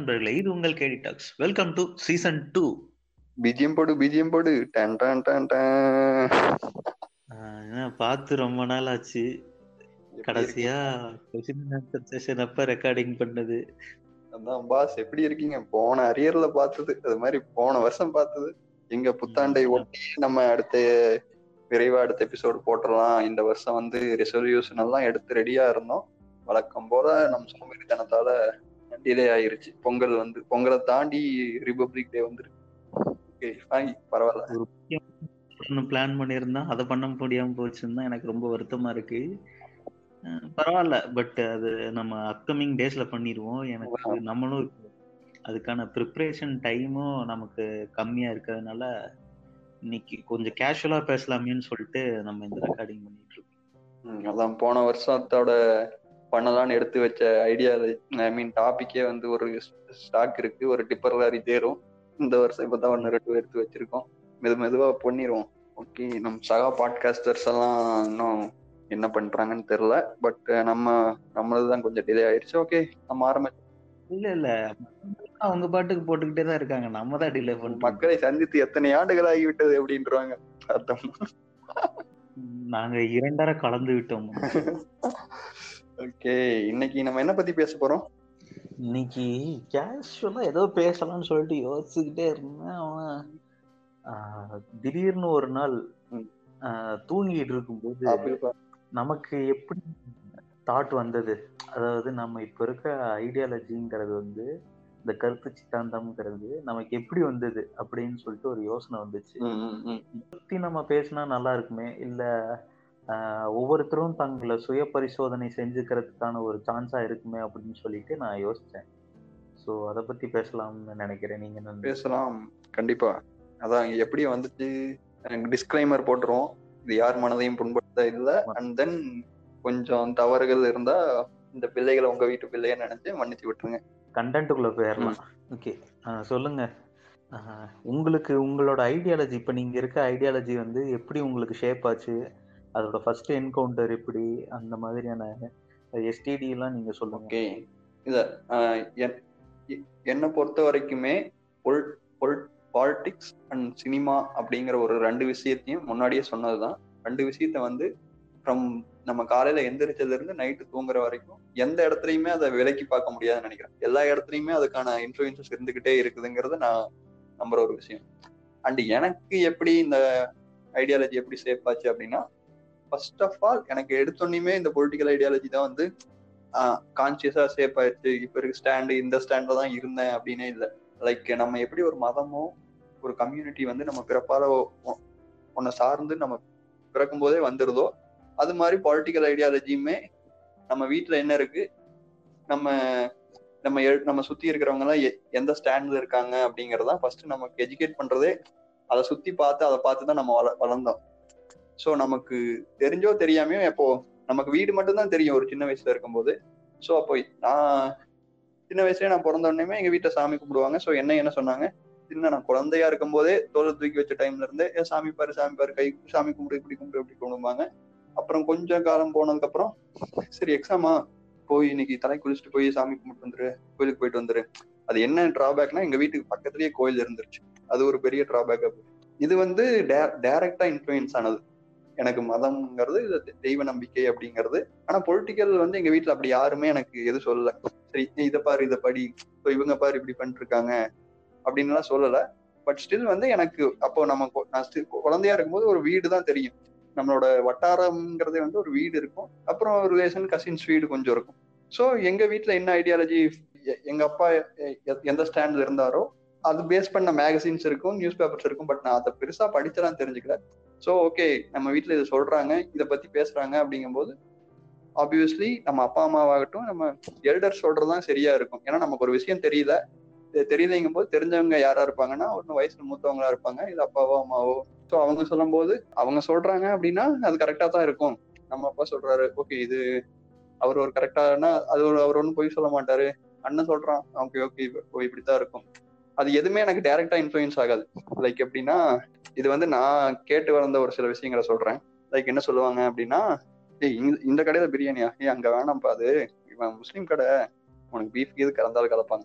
நண்பர்களே இது உங்கள் KD talks welcome to season two BGM போடு பிஜிஎம் போடு டன் டன் டன் டன் என்ன பார்த்து ரொம்ப நாள் ஆச்சு கடைசியா கொஸ்டின் ஆன்சர் செஷன் அப்ப ரெக்கார்டிங் பண்ணது அதான் பாஸ் எப்படி இருக்கீங்க போன அரியர்ல பார்த்தது அது மாதிரி போன வருஷம் பார்த்தது எங்க புத்தாண்டை ஒட்டி நம்ம அடுத்த விரைவா அடுத்த எபிசோடு போட்டுடலாம் இந்த வருஷம் வந்து ரெசல்யூஷன் எல்லாம் எடுத்து ரெடியா இருந்தோம் வழக்கம் போல நம்ம சோம்பேறித்தனத்தால டிலே ஆயிருச்சு பொங்கல் வந்து பொங்கலை தாண்டி ரிபப்ளிக் டே வந்துருக்கு ஓகே வாங்கி பரவாயில்ல ஒரு ஒன்று பிளான் பண்ணியிருந்தா அதை பண்ண முடியாம போச்சுன்னு தான் எனக்கு ரொம்ப வருத்தமா இருக்கு அஹ் பரவாயில்ல பட் அது நம்ம அப்கமிங் டேஸ்ல பண்ணிடுவோம் எனக்கு நம்மளும் அதுக்கான ப்ரிப்பரேஷன் டைமும் நமக்கு கம்மியா இருக்கிறதுனால இன்னைக்கு கொஞ்சம் கேஷுவலா பேசலாமேன்னு சொல்லிட்டு நம்ம இந்த ரெக்கார்டிங் பண்ணிட்டு இருக்கோம் ம், அதான் போன வருஷத்தோட பண்ணலாம்னு எடுத்து வச்ச ஐடியா ஐ மீன் டாபிக்கே வந்து ஒரு ஸ்டாக் இருக்கு ஒரு டிப்பர் லாரி தேரும் இந்த வருஷம் இப்பதான் ஒன்று ரெண்டு எடுத்து வச்சிருக்கோம் மெது மெதுவா பண்ணிடுவோம் ஓகே நம்ம சகா பாட்காஸ்டர்ஸ் எல்லாம் இன்னும் என்ன பண்றாங்கன்னு தெரியல பட் நம்ம நம்மளது தான் கொஞ்சம் டிலே ஆயிடுச்சு ஓகே நம்ம ஆரம்பிச்சு இல்ல இல்ல அவங்க பாட்டுக்கு போட்டுக்கிட்டே தான் இருக்காங்க நம்ம தான் டிலே பண்றோம் மக்களை சந்தித்து எத்தனை ஆண்டுகள் ஆகிவிட்டது அப்படின்றாங்க அர்த்தம் நாங்க இரண்டரை கலந்து விட்டோம் ஓகே இன்னைக்கு நம்ம என்ன பத்தி பேச போறோம் இன்னைக்கு கேஷுவலா ஏதோ பேசலாம்னு சொல்லிட்டு யோசிச்சுக்கிட்டே இருந்தேன் அவன் ஆஹ், திடீர்னு ஒரு நாள் ம். ஆஹ், தூங்கிட்டு இருக்கும்போது ஆப்பிள் பா- நமக்கு எப்படி தாட் வந்தது அதாவது நம்ம இப்ப இருக்க ஐடியாலஜிங்கிறது வந்து இந்த கருத்து சித்தாந்தம்ங்கிறது நமக்கு எப்படி வந்தது அப்படின்னு சொல்லிட்டு ஒரு யோசனை வந்துச்சு ம், ம், ம். பத்தி நம்ம பேசினா நல்லா இருக்குமே இல்ல ஆஹ், ஒவ்வொருத்தரும் தங்களை சுய பரிசோதனை செஞ்சுக்கிறதுக்கான ஒரு சான்ஸா இருக்குமே அப்படின்னு சொல்லிட்டு நான் யோசிச்சேன் ஸோ அதை பத்தி பேசலாம்னு நினைக்கிறேன் நீங்க என்ன நினைக்கிறீங்க? பேசலாம் கண்டிப்பா அதான் எப்படி வந்துச்சு டிஸ்க்ளைமர் போட்டுருவோம் இது யார் மனதையும் புண்படுத்த இல்ல அண்ட் தென் கொஞ்சம் தவறுகள் இருந்தா இந்த பிள்ளைகளை உங்க வீட்டு பிள்ளைய நினைச்சு மன்னிச்சு விட்டுருங்க கண்டென்ட்டுக்குள்ள போயிடலாம் ஓகே சொல்லுங்க ஆஹ், உங்களுக்கு உங்களோட ஐடியாலஜி இப்போ நீங்க இருக்க ஐடியாலஜி வந்து எப்படி உங்களுக்கு ஷேப் ஆச்சு அதோட ஃபர்ஸ்ட் என்கவுண்டர் எப்படி அந்த மாதிரியான எஸ்டிடி எல்லாம் நீங்க சொல்லுங்க ஓகே இத ஆஹ், என்- எ- என்னை பொறுத்த வரைக்குமே பொல் பொல் பாலிடிக்ஸ் அண்ட் சினிமா அப்படிங்கிற ஒரு ரெண்டு விஷயத்தையும் முன்னாடியே சொன்னதுதான் ரெண்டு விஷயத்த வந்து ஃப்ரம் நம்ம காலையில எந்திரிச்சதுல இருந்து நைட்டு தூங்குற வரைக்கும் எந்த இடத்துலயுமே அதை விலக்கி பார்க்க முடியாதுன்னு நினைக்கிறேன் எல்லா இடத்துலயுமே அதுக்கான இன்ஃபுளுசஸ் இருந்துகிட்டே இருக்குதுங்கிறது நான் நம்புற ஒரு விஷயம் அண்ட் எனக்கு எப்படி இந்த ஐடியாலஜி எப்படி சேஃப் ஆச்சு அப்படின்னா ஃபர்ஸ்ட் ஆஃப் ஆல் எனக்கு எடுத்தோன்னையுமே இந்த பொலிட்டிக்கல் ஐடியாலஜி தான் வந்து கான்சியஸா சேஃப் ஆயிடுச்சு இப்ப இருக்க ஸ்டாண்டு இந்த ஸ்டாண்ட்ல தான் இருந்தேன் அப்படின்னே இல்லை லைக் நம்ம எப்படி ஒரு மதமோ ஒரு கம்யூனிட்டி வந்து நம்ம பிறப்பால ஒன்னை சார்ந்து நம்ம பிறக்கும் போதே வந்துருதோ அது மாதிரி பொலிட்டிக்கல் ஐடியாலஜியுமே நம்ம வீட்ல என்ன இருக்கு நம்ம நம்ம எ- நம்ம சுத்தி இருக்கிறவங்க எல்லாம் எ- எந்த ஸ்டாண்ட்ல இருக்காங்க அப்படிங்கறதான் ஃபர்ஸ்ட் நமக்கு எஜுகேட் பண்றதே அதை சுத்தி பார்த்து அதை பார்த்து தான் நம்ம வள வளர்ந்தோம் ஸோ நமக்கு தெரிஞ்சோ தெரியாமையோ எப்போ நமக்கு வீடு மட்டும் தான் தெரியும் ஒரு சின்ன வயசுல இருக்கும்போது ஸோ அப்போ நான் சின்ன வயசுலயே நான் பிறந்த உடனே எங்க வீட்டை சாமி கும்பிடுவாங்க ஸோ என்ன என்ன சொன்னாங்க சின்ன நான் குழந்தையா இருக்கும் போதே தோலை தூக்கி வச்ச டைம்ல இருந்து "ஏ, சாமி பாரு சாமி பாரு கை சாமி கும்பிடு இப்படி கும்பிடு இப்படி கும்பிடுவாங்க அப்புறம் கொஞ்சம் காலம் போனதுக்கு அப்புறம் சரி எக்ஸாமா போய் இன்னைக்கு தலை குளிச்சுட்டு போய் சாமி கும்பிட்டு வந்துரு கோயிலுக்கு போயிட்டு வந்துரு அது என்ன டிராபேக்னா எங்க வீட்டுக்கு பக்கத்துலயே கோயில் இருந்துருச்சு அது ஒரு பெரிய டிராபேக் இது வந்து டைரக்டா இன்ஃபுளுயன்ஸ் ஆனது எனக்கு மதம்ங்கிறது இது தெய்வ நம்பிக்கை அப்படிங்கிறது ஆனா பொலிட்டிக்கல் வந்து எங்க வீட்ல அப்படி யாருமே எனக்கு எதுவும் சொல்லல சரி நீ இதை பாரு இதை படி இப்போ இவங்க பாரு இப்படி பண்ணிட்டு இருக்காங்க அப்படின்னுலாம் சொல்லல பட் ஸ்டில் வந்து எனக்கு அப்போ நம்ம கொ- நான் still குழந்தையா இருக்கும்போது ஒரு வீடு தான் தெரியும் நம்மளோட வட்டாரம்ங்கிறதே வந்து ஒரு வீடு இருக்கும் அப்புறம் ரிலேஷன் கசின்ஸ் வீடு கொஞ்சம் இருக்கும் ஸோ எங்க வீட்ல என்ன ஐடியாலஜி எங்க அப்பா எ- எ- எந்த ஸ்டாண்ட்ல இருந்தாரோ அது பேஸ் பண்ண மேகசின்ஸ் இருக்கும் நியூஸ் பேப்பர்ஸ் இருக்கும் பட் நான் அதை பெருசா படிச்செல்லாம் தெரிஞ்சுக்கல ஸோ ஓகே நம்ம வீட்ல இதை சொல்றாங்க இதை பத்தி பேசுறாங்க அப்படிங்கும்போது ஆப்வியஸ்லி நம்ம அப்பா அம்மாவாகட்டும் நம்ம எல்டர் சொல்றதுதான் சரியா இருக்கும் ஏன்னா நமக்கு ஒரு விஷயம் தெரியல இது தெரியலைங்கும் போது தெரிஞ்சவங்க யாரா இருப்பாங்கன்னா ஒன்று வயசுல மூத்தவங்களா இருப்பாங்க இது அப்பாவோ அம்மாவோ ஸோ அவங்க சொல்லும்போது அவங்க சொல்றாங்க அப்படின்னா அது கரெக்டா தான் இருக்கும் நம்ம அப்பா சொல்றாரு ஓகே இது அவர் ஒரு கரெக்டானா அது ஒரு அவர் ஒன்றும் போய் சொல்ல மாட்டாரு அண்ணன் சொல்றான் ஓகே ஓகே இப்படித்தான் இருக்கும் அது எதுவுமே எனக்கு டைரக்டா இன்ஃப்ளூயன்ஸ் ஆகாது லைக் எப்படின்னா இது வந்து நான் கேட்டு வளர்ந்த ஒரு சில விஷயங்களை சொல்றேன் லைக் என்ன சொல்லுவாங்க அப்படின்னா ஏய் இந்த- இந்த கடையில பிரியாணியா ஏய் அங்க வேணாம்ப்பா அது இவன் முஸ்லீம் கடை உனக்கு பீஃப் கீது கலந்தாலும் கலப்பாங்க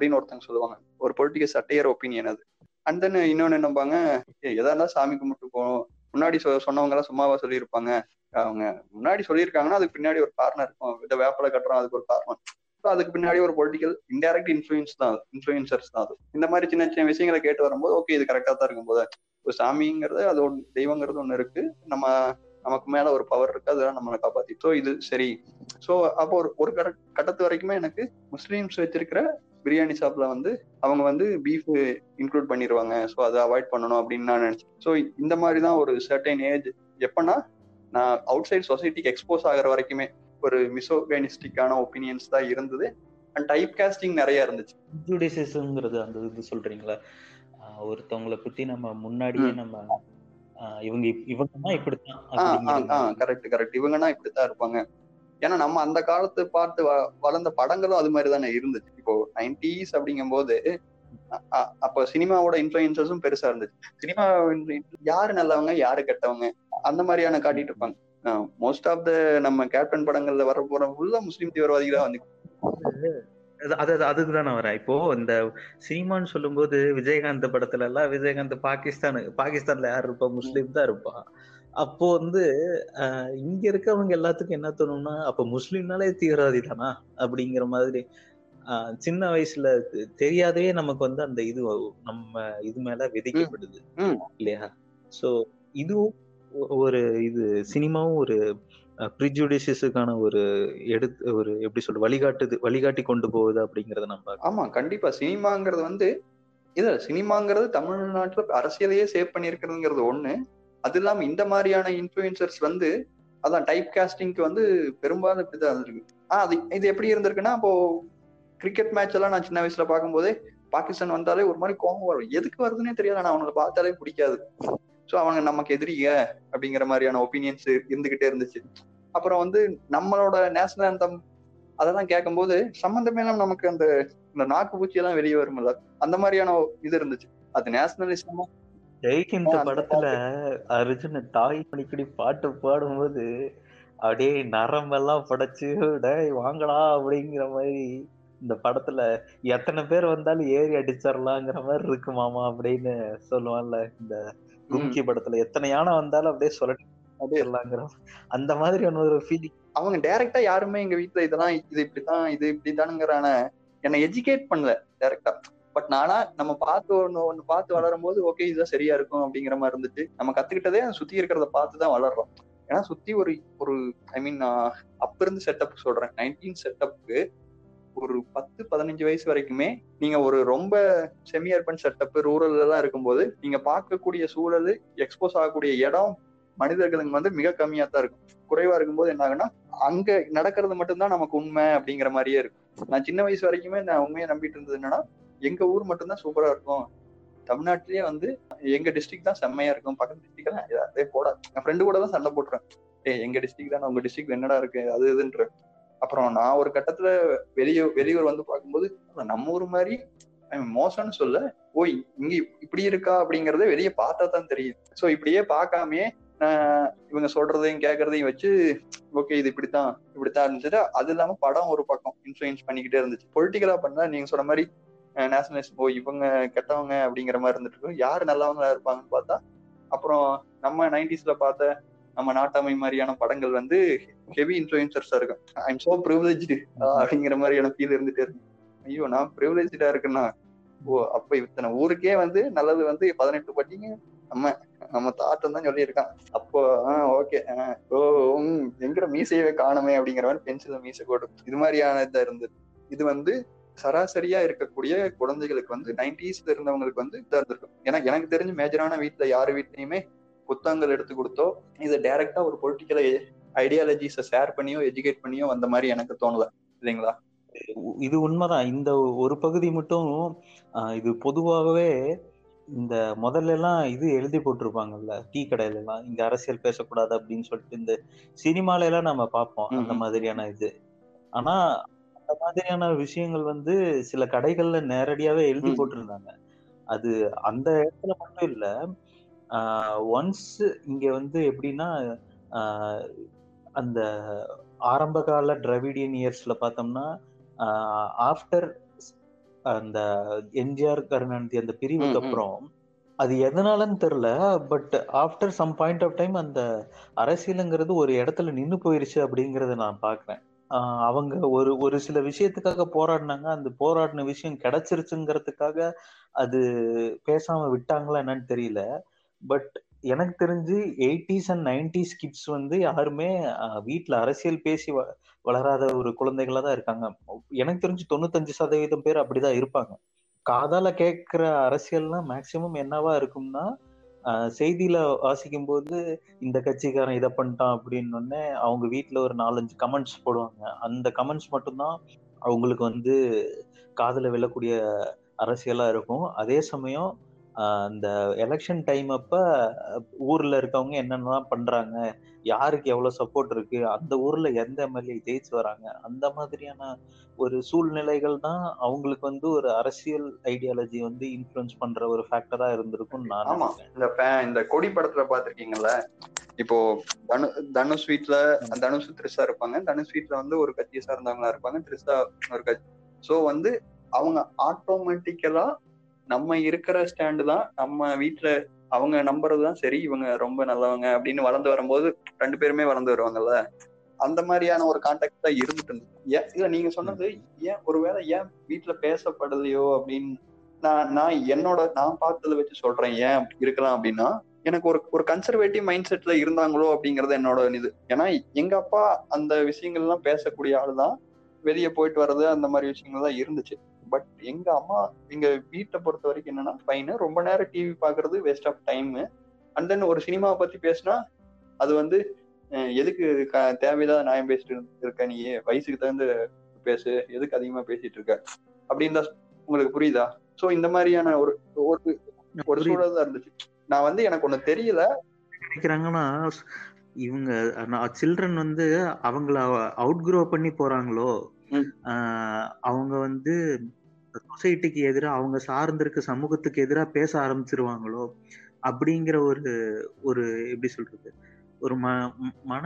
அப்படின்னு ஒருத்தங்க சொல்லுவாங்க ஒரு பொலிட்டிக்கல் சட்டையர் ஒப்பீனியன் அது அண்ட் தென் இன்னொன்னு என்னப்பாங்க எதா இருந்தாலும் சாமி கும்பிட்டு போகணும் முன்னாடி சொ சொன்னவங்க எல்லாம் சும்மாவா சொல்லியிருப்பாங்க அவங்க முன்னாடி சொல்லியிருக்காங்கன்னா அதுக்கு பின்னாடி ஒரு காரணம் இருக்கும் இந்த வேப்பலை கட்டுறோம் அதுக்கு ஒரு காரணம் ஸோ அதுக்கு பின்னாடி ஒரு பொலிட்டிக்கல் இன்டைரக்ட் இன்ஃபுளுன்ஸ் தான் இன்ஃபுளுசர்ஸ் தான் அது இந்த மாதிரி சின்ன சின்ன விஷயங்களை கேட்டு வரும்போது ஓகே இது கரெக்டாக தான் இருக்கும் போது ஒரு சாமிங்கிறது அது ஒன்று தெய்வங்கிறது ஒன்று இருக்கு நம்ம நமக்கு மேல ஒரு பவர் இருக்கு அதெல்லாம் நம்மளை காப்பாத்தி ஸோ இது சரி ஸோ அப்போ ஒரு ஒரு கட்ட கட்டத்து வரைக்குமே எனக்கு முஸ்லீம்ஸ் வச்சிருக்கிற பிரியாணி ஷாப்ல வந்து அவங்க வந்து பீஃப் இன்க்ளூட் பண்ணிடுவாங்க ஸோ அதை அவாய்ட் பண்ணணும் அப்படின்னு நான் நினைச்சேன் ஸோ இந்த மாதிரி தான் ஒரு சர்டைன் ஏஜ் எப்பன்னா நான் அவுட் சைட் சொசைட்டிக்கு எக்ஸ்போஸ் ஆகிற வரைக்குமே ஒரு மிசோகைனிஸ்டிக்கான ஒப்பீனியன்ஸ் தான் இருந்தது அண்ட் டைப் காஸ்டிங் நிறைய இருந்துச்சு ஜுடிசிசம்ங்கிறது அந்த இது சொல்றீங்களா ஒருத்தவங்களை பத்தி நம்ம முன்னாடியே நம்ம இவங்க இவங்கன்னா இப்படித்தான் கரெக்ட் கரெக்ட் இவங்கன்னா இப்படித்தான் இருப்பாங்க ஏன்னா நம்ம அந்த காலத்து பார்த்து வளர்ந்த படங்களும் அது மாதிரி தானே இருந்துச்சு இப்போ நைன்டிஸ் அப்படிங்கும் போது அப்ப சினிமாவோட இன்ஃபுளுசஸும் பெருசா இருந்துச்சு சினிமா யாரு நல்லவங்க யாரு கெட்டவங்க அந்த மாதிரியான காட்டிட்டு இருப்பாங்க மோஸ்ட் ஆஃப் த நம்ம கேப்டன் படங்கள்ல வர போற உள்ள முஸ்லீம் தீவிரவாதிகளா வந்து அது அதுக்கு தான் நான் வரேன் இப்போ இந்த சினிமான்னு சொல்லும்போது விஜயகாந்த் படத்துல எல்லாம் விஜயகாந்த் பாகிஸ்தான் பாகிஸ்தான்ல யார் இருப்பா முஸ்லீம் தான் இருப்பா அப்போ வந்து இங்க இருக்கவங்க எல்லாத்துக்கும் என்ன தோணும்னா அப்ப முஸ்லீம்னாலே தீவிரவாதி தானா அப்படிங்கிற மாதிரி சின்ன வயசுல தெரியாதே நமக்கு வந்து அந்த இது நம்ம இது மேல விதிக்கப்படுது இல்லையா சோ இதுவும் ஒரு இது சினிமாவும் ஒரு ப்ரிஜுடிஷியஸுக்கான ஒரு எடுத்து ஒரு எப்படி சொல்ற வழிகாட்டுது வழிகாட்டி கொண்டு போகுது அப்படிங்கறத நம்ம ஆமா கண்டிப்பா சினிமாங்கிறது வந்து இது சினிமாங்கிறது தமிழ்நாட்டுல அரசியலையே சேவ் பண்ணிருக்கிறதுங்கிறது ஒண்ணு அது இல்லாம இந்த மாதிரியான இன்ஃபுளுசர்ஸ் வந்து அதான் டைப் காஸ்டிங்க்கு வந்து பெரும்பாலும் இப்படிதான் இருக்கு ஆஹ் அது இது எப்படி இருந்திருக்குன்னா இப்போ கிரிக்கெட் மேட்ச் எல்லாம் நான் சின்ன வயசுல பார்க்கும்போதே பாகிஸ்தான் வந்தாலே ஒரு மாதிரி கோபம் வரும் எதுக்கு வருதுன்னே தெரியல நான் அவங்களை பார்த்தாலே பிடிக்காது ஸோ அவங்க நமக்கு எதிரிக அப்படிங்கிற மாதிரியான ஒப்பீனியன்ஸ் இருந்துகிட்டே இருந்துச்சு அப்புறம் வந்து நம்மளோட நேஷனல் அந்தம் அதெல்லாம் கேட்கும்போது சம்மந்தமே நமக்கு அந்த இந்த நாக்கு பூச்சி எல்லாம் வெளியே வரும்ல அந்த மாதிரியான இது இருந்துச்சு அது நேஷனலிசமா ஜெய்கிந்த படத்துல அர்ஜுன் தாய் மணிக்கடி பாட்டு பாடும்போது அப்படியே நரம்பெல்லாம் படைச்சு டேய் வாங்கடா அப்படிங்கிற மாதிரி இந்த படத்துல எத்தனை பேர் வந்தாலும் ஏறி அடிச்சிடலாங்கிற மாதிரி இருக்கு மாமா அப்படின்னு சொல்லுவான்ல இந்த கும்கி படத்துல எத்தனை யானை வந்தாலும் அப்படியே சொல்லி அப்படியேலாங்கிற அந்த மாதிரி ஒரு ஃபீலிங் அவங்க டைரக்டா யாருமே எங்க வீட்டுல இதெல்லாம் இது இப்படிதான் இது இப்படிதானுங்கிறான என்னை எஜுகேட் பண்ணல டைரக்டா பட் நானா நம்ம பார்த்து ஒண்ணு ஒண்ணு பார்த்து வளரும் போது ஓகே இதுதான் சரியா இருக்கும் அப்படிங்கிற மாதிரி இருந்துச்சு நம்ம கத்துக்கிட்டதே சுத்தி இருக்கிறத பார்த்து தான் வளர்றோம் ஏன்னா சுத்தி ஒரு ஒரு ஐ மீன் அப்ப இருந்து செட்டப் சொல்றேன் நைன்டீன் செட்டப்புக்கு ஒரு பத்து பதினஞ்சு வயசு வரைக்குமே நீங்க ஒரு ரொம்ப செமி அர்பன் செட்டப் ரூரல்ல எல்லாம் இருக்கும்போது நீங்க பார்க்கக்கூடிய சூழல் எக்ஸ்போஸ் ஆகக்கூடிய இடம் மனிதர்களுக்கு வந்து மிக கம்மியா தான் இருக்கும் குறைவா இருக்கும்போது என்ன ஆகுன்னா அங்க நடக்கிறது மட்டும்தான் நமக்கு உண்மை அப்படிங்கிற மாதிரியே இருக்கும் நான் சின்ன வயசு வரைக்குமே நான் உண்மையை நம்பிட்டு இருந்தது என்னன்னா எங்க ஊர் மட்டும்தான் சூப்பரா இருக்கும் தமிழ்நாட்டிலேயே வந்து எங்க டிஸ்ட்ரிக்ட் தான் செம்மையா இருக்கும் பக்கத்து டிஸ்ட்ரிக்ட் எல்லாம் அதே போட என் ஃப்ரெண்டு கூட தான் சண்டை போட்டுறேன் ஏ எங்க டிஸ்ட்ரிக்ட் தான் உங்க டிஸ்ட்ரிக்ட் என்னடா இருக்கு அது இதுன்ற அப்புறம் நான் ஒரு கட்டத்துல வெளியூர் வெளியூர் வந்து பார்க்கும்போது நம்ம ஊர் மாதிரி மோசம்னு சொல்ல ஓய் இங்க இப்படி இருக்கா அப்படிங்கறத வெளியே பார்த்தா தான் தெரியும் சோ இப்படியே பார்க்காமயே இவங்க சொல்றதையும் கேட்கறதையும் வச்சு ஓகே இது இப்படித்தான் இப்படித்தான் இருந்துச்சு அது இல்லாம படம் ஒரு பக்கம் இன்ஃபுளுன்ஸ் பண்ணிக்கிட்டே இருந்துச்சு பொலிட்டிக்கலா பண்ணா நீங்க சொன்ன மாதிரி நேஷனலிஸ்ட் ஓ இவங்க கெட்டவங்க அப்படிங்கிற மாதிரி இருந்துட்டு இருக்கும் யாரு நல்லவங்களா இருப்பாங்கன்னு பார்த்தா அப்புறம் நம்ம நைன்டிஸ்ல பார்த்த நம்ம நாட்டாமை மாதிரியான படங்கள் வந்து ஹெவி இன்ஃபுளுசர்ஸா இருக்கும் ஐம் சோ ப்ரிவிலேஜ்டு அப்படிங்கிற மாதிரியான ஃபீல் இருந்துட்டே இருக்கும் ஐயோ நான் ப்ரிவிலேஜா இருக்குன்னா ஓ அப்ப இத்தனை ஊருக்கே வந்து நல்லது வந்து பதினெட்டு பட்டிங்க நம்ம நம்ம தாத்தம் தான் சொல்லியிருக்கான் அப்போ ஆஹ் ஓகே ஓ எங்கிற மீசையவே காணுமே அப்படிங்கிற மாதிரி பென்சில மீசை கோடு இது மாதிரியான இதா இருந்தது இது வந்து சராசரியா இருக்கக்கூடிய குழந்தைகளுக்கு வந்து நைன்டிஸ்ல இருந்தவங்களுக்கு வந்து இதா இருந்திருக்கும் ஏன்னா எனக்கு தெரிஞ்சு மேஜரான வீட்டுல யாரு வீட்லயுமே புத்தகங்கள் எடுத்து கொடுத்தோ இதை டைரக்டா ஒரு பொலிட்டிக்கல் ஐடியாலஜிஸை ஷேர் பண்ணியோ எஜுகேட் பண்ணியோ வந்த மாதிரி எனக்கு தோணல இல்லைங்களா இது உண்மைதான் இந்த ஒரு பகுதி மட்டும் இது பொதுவாகவே இந்த முதல்ல எல்லாம் இது எழுதி போட்டிருப்பாங்கல்ல டீ கடையில எல்லாம் இங்க அரசியல் பேசக்கூடாது அப்படின்னு சொல்லிட்டு இந்த சினிமால எல்லாம் நம்ம பார்ப்போம் அந்த மாதிரியான இது ஆனா அந்த மாதிரியான விஷயங்கள் வந்து சில கடைகள்ல நேரடியாவே எழுதி போட்டிருந்தாங்க அது அந்த இடத்துல மட்டும் இல்ல ஒன்ஸ் இங்க வந்து எப்படின்னா அந்த ஆரம்ப கால டிராவிடியன் இயர்ஸ்ல பார்த்தோம்னா ஆஃப்டர் அந்த எம்ஜிஆர் கருணாநிதி அந்த பிரிவுக்கு ம், ம். அப்புறம் அது எதனாலன்னு தெரியல but after some point of time அந்த அரசியலுங்கிறது ஒரு இடத்துல நின்னு போயிருச்சு அப்படிங்கறத நான் பாக்குறேன் ஆஹ் அவங்க ஒரு ஒரு சில விஷயத்துக்காக போராடினாங்க அந்த போராடின விஷயம் கிடைச்சிருச்சுங்கிறதுக்காக அது பேசாம விட்டாங்களா என்னன்னு தெரியல பட் எனக்கு தெரிஞ்சு எயிட்டிஸ் அண்ட் நைன்டிஸ் கிட்ஸ் வந்து யாருமே ஆஹ் வீட்ல அரசியல் பேசி வ- வளராத ஒரு குழந்தைகளா தான் இருக்காங்க எனக்கு தெரிஞ்சு தொண்ணூத்தஞ்சு சதவீதம் பேர் அப்படிதான் இருப்பாங்க காதால கேட்கிற அரசியல்லாம் மேக்சிமம் என்னவா இருக்கும்னா ஆஹ் செய்தியில வாசிக்கும் போது இந்த கட்சிக்காரன் இதை பண்ணிட்டான் அப்படின்னு உடனே அவங்க வீட்ல ஒரு நாலஞ்சு கமெண்ட்ஸ் போடுவாங்க அந்த கமெண்ட்ஸ் மட்டும்தான் அவங்களுக்கு வந்து காதுல விழக்கூடிய அரசியலா இருக்கும் அதே சமயம் ஆஹ் அந்த எலெக்ஷன் டைம் அப்ப அஹ் ஊர்ல இருக்கவங்க என்னென்னலாம் பண்றாங்க யாருக்கு எவ்வளவு சப்போர்ட் இருக்கு அந்த ஊர்ல எந்த எம்எல்ஏ ஜெயிச்சு வராங்க அந்த மாதிரியான ஒரு சூழ்நிலைகள் தான் அவங்களுக்கு வந்து ஒரு அரசியல் ஐடியாலஜி வந்து இன்ஃப்ளூயன்ஸ் பண்ற ஒரு ஃபேக்டரா இருந்திருக்கும் நான் ஆமா நினைக்கிறேன் இந்த fa- இந்த கொடி படத்துல பாத்திருக்கீங்கல்ல இப்போ தனு தனுஷ் வீட்ல தனுஷ் த்ரிஷா இருப்பாங்க தனுஷ் வீட்ல வந்து ஒரு கட்சியை சார்ந்தவங்களா இருப்பாங்க த்ரிஷா ஒரு கட்சி சோ வந்து அவங்க ஆட்டோமேட்டிக்கலா நம்ம இருக்கிற ஸ்டாண்டு தான் நம்ம வீட்ல அவங்க நம்புறதுதான் சரி இவங்க ரொம்ப நல்லவங்க அப்படின்னு வளர்ந்து வரும்போது ரெண்டு பேருமே வளர்ந்து வருவாங்கல்ல அந்த மாதிரியான ஒரு கான்டாக்ட் தான் இருந்துட்டு இருந்தது ஏன் இல்ல நீங்க சொன்னது ஏன் ஒருவேளை ஏன் வீட்ல பேசப்படலையோ அப்படின்னு நான் நான் என்னோட நான் பார்த்ததை வச்சு சொல்றேன் ஏன் இருக்கலாம் அப்படின்னா எனக்கு ஒரு ஒரு கன்சர்வேட்டிவ் மைண்ட் செட்ல இருந்தாங்களோ அப்படிங்கறது என்னோட இது ஏன்னா எங்க அப்பா அந்த விஷயங்கள்லாம் பேசக்கூடிய ஆள் தான் வெளியே போயிட்டு வர்றது அந்த மாதிரி விஷயங்கள் தான் இருந்துச்சு பட் எங்க அம்மா எங்க வீட்டை பொறுத்த வரைக்கும் என்னன்னா ஃபைனு ரொம்ப நேரம் டிவி பாக்குறது waste of time and then ஒரு சினிமாவை பத்தி பேசினா அது வந்து அஹ், எதுக்கு க- தேவையில்லாத நியாயம் பேசிட்டு இருக்க நீ வயசுக்கு தகுந்த பேசு எதுக்கு அதிகமா பேசிட்டு இருக்க அப்படின்னு தான் உங்களுக்கு புரியுதா சோ இந்த மாதிரியான ஒரு ஒரு ஒரு புரியுது. சூழல் தான் இருந்துச்சு நான் வந்து எனக்கு ஒண்ணு தெரியல நினைக்கிறாங்கன்னா இவங்க சில்ட்ரன் வந்து அவங்கள அவுட் க்ரோ பண்ணி போறாங்களோ ம். ஆஹ் அவங்க வந்து சொசைட்டிக்கு எதிராக அவங்க சார்ந்திருக்க சமூகத்துக்கு எதிராக பேச ஆரம்பிச்சிருவாங்களோ அப்படிங்கிற ஒரு ஒரு எப்படி சொல்றது ஒரு ம ம- மன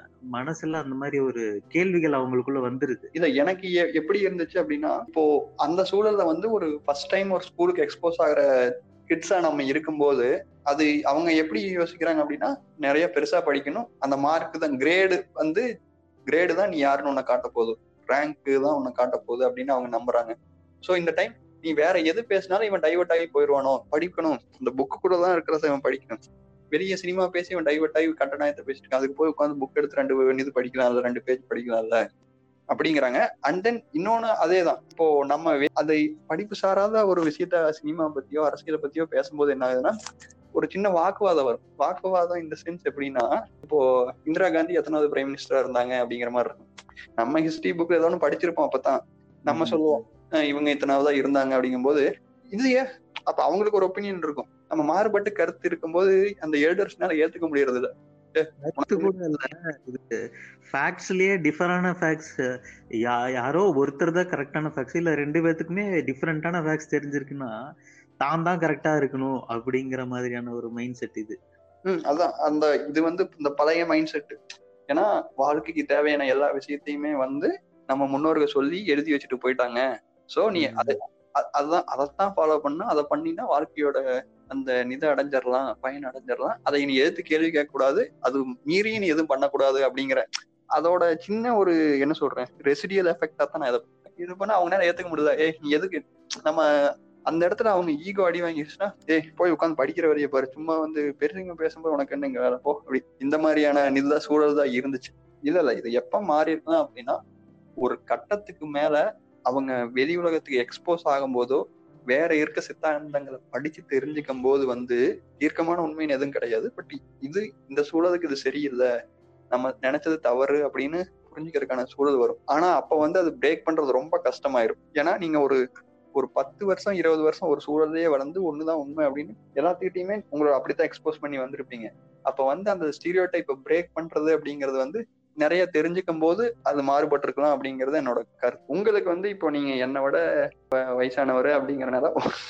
மனசுல அந்த மாதிரி ஒரு கேள்விகள் அவங்களுக்குள்ள வந்துருது இத எனக்கு எ- எப்படி இருந்துச்சு அப்படின்னா இப்போ அந்த சூழல்ல வந்து ஒரு ஃபர்ஸ்ட் டைம் ஒரு ஸ்கூலுக்கு எக்ஸ்போஸ் ஆகுற கிட்ஸா நம்ம இருக்கும்போது அது அவங்க எப்படி யோசிக்கிறாங்க அப்படின்னா நிறைய பெருசா படிக்கணும் அந்த மார்க் தான் கிரேடு வந்து கிரேடு தான் நீ யாருன்னு உன்னை காட்ட போகுது ரேங்க் தான் உன்னை காட்ட போகுது அப்படின்னு அவங்க நம்புறாங்க சோ இந்த டைம் நீ வேற எது பேசினாலும் இவன் டைவர்ட் ஆகி போயிடுவானோ படிக்கணும் இந்த புக்கு கூட தான் இருக்கிறத இவன் படிக்கணும் வெளிய சினிமா பேசி இவன் டைவர்ட் ஆகி கண்டனாயத்தை பேசிட்டு இருக்கான். அதுக்கு போய் உட்காந்து புக் எடுத்து ரெண்டு இது படிக்கலாம்ல ரெண்டு பேஜ் படிக்கலாம்ல அப்படிங்கிறாங்க அண்ட் தென் இன்னொன்னு அதே தான் இப்போ நம்ம வே- அதை படிப்பு சாராத ஒரு விஷயத்த சினிமா பத்தியோ அரசியலை பத்தியோ பேசும்போது என்ன ஆகுதுன்னா ஒரு சின்ன வாக்குவாதம் வரும் வாக்குவாதம் இந்த சென்ஸ் எப்படின்னா இப்போ இந்திரா காந்தி எத்தனாவது பிரைம் மினிஸ்டரா இருந்தாங்க அப்படிங்கிற மாதிரி இருக்கும் நம்ம ஹிஸ்டரி புக் ஏதோ ஒன்று படிச்சிருப்போம் அப்பதான் நம்ம ம். சொல்லுவோம் அஹ் இவங்க இத்தனாவதா இருந்தாங்க அப்படிங்கும்போது இது ஏன் அப்ப அவங்களுக்கு ஒரு ஒப்பீனியன் இருக்கும் நம்ம மாறுபட்டு கருத்து இருக்கும்போது அந்த எல்டர்ஸ்னால ஏத்துக்க முடியறது இல்ல கருத்து கூட இல்ல இது ஃபேக்ட்ஸ்லயே டிஃபரான ஃபேக்ட்ஸ் யாரோ ஒருத்தர் தான் கரெக்டான ஃபேக்ட்ஸ் இல்ல ரெண்டு பேத்துக்குமே டிஃபரெண்டான ஃபேக்ட்ஸ் தெரிஞ்சிருக்குன்னா தான் தான் கரெக்டா இருக்கணும் அப்படிங்கிற மாதிரியான ஒரு மைண்ட் செட் இது ம் அதான் அந்த இது வந்து இந்த பழைய மைண்ட் செட் ஏன்னா வாழ்க்கைக்கு தேவையான எல்லா விஷயத்தையுமே வந்து நம்ம முன்னோர்கள் சொல்லி எழுதி வச்சுட்டு போயிட்டாங்க சோ நீ ம். அது அ- அதுதான் அதைத்தான் ஃபாலோ பண்ணா அதை பண்ணினா வாழ்க்கையோட அந்த நிதை அடைஞ்சிடலாம் பயன் அடைஞ்சிடலாம் அதை நீ எதிர்த்து கேள்வி கேட்க கூடாது அது மீறி நீ எதுவும் பண்ணக்கூடாது அப்படிங்கிற அதோட சின்ன ஒரு என்ன சொல்றேன் ரெசிடியல் எஃபெக்டா தான் நான் இதை இது பண்ணா அவங்க நேரம் ஏத்துக்க முடியல ஏய் நீ எதுக்கு நம்ம அந்த இடத்துல அவங்க ஈகோ அடி வாங்கிடுச்சுன்னா ஏய் போய் உட்காந்து படிக்கிற வரைய பாரு சும்மா வந்து பெருசுங்க பேசும்போது உனக்கு என்ன இங்க வேலை போ அப்படி இந்த மாதிரியான நில சூழல் தான் இருந்துச்சு இல்ல இல்ல இது எப்ப மாறி இருக்கலாம் அப்படின்னா ஒரு கட்டத்துக்கு மேல அவங்க வெளி உலகத்துக்கு எக்ஸ்போஸ் ஆகும்போதோ வேற இருக்க சித்தாந்தங்களை படிச்சு தெரிஞ்சுக்கும் போது வந்து தீர்க்கமான உண்மைன்னு எதுவும் கிடையாது பட் இது இந்த சூழலுக்கு இது சரியில்லை நம்ம நினைச்சது தவறு அப்படின்னு புரிஞ்சுக்கிறதுக்கான சூழல் வரும் ஆனா அப்ப வந்து அது பிரேக் பண்றது ரொம்ப கஷ்டமாயிரும் ஏன்னா நீங்க ஒரு ஒரு பத்து வருஷம் இருபது வருஷம் ஒரு சூழலையே வளர்ந்து ஒண்ணுதான் உண்மை அப்படின்னு எல்லாத்துக்கிட்டையுமே உங்களை அப்படித்தான் எக்ஸ்போஸ் பண்ணி வந்திருப்பீங்க அப்ப வந்து அந்த ஸ்டீரியோ டைப்பை பிரேக் பண்றது அப்படிங்கிறது வந்து நிறைய தெரிஞ்சுக்கும் போது அது மாறுபட்டிருக்கலாம் அப்படிங்கிறது என்னோட கருத்து உங்களுக்கு வந்து இப்போ நீங்க என்னை விட வ- வயசானவர் அப்படிங்கறனால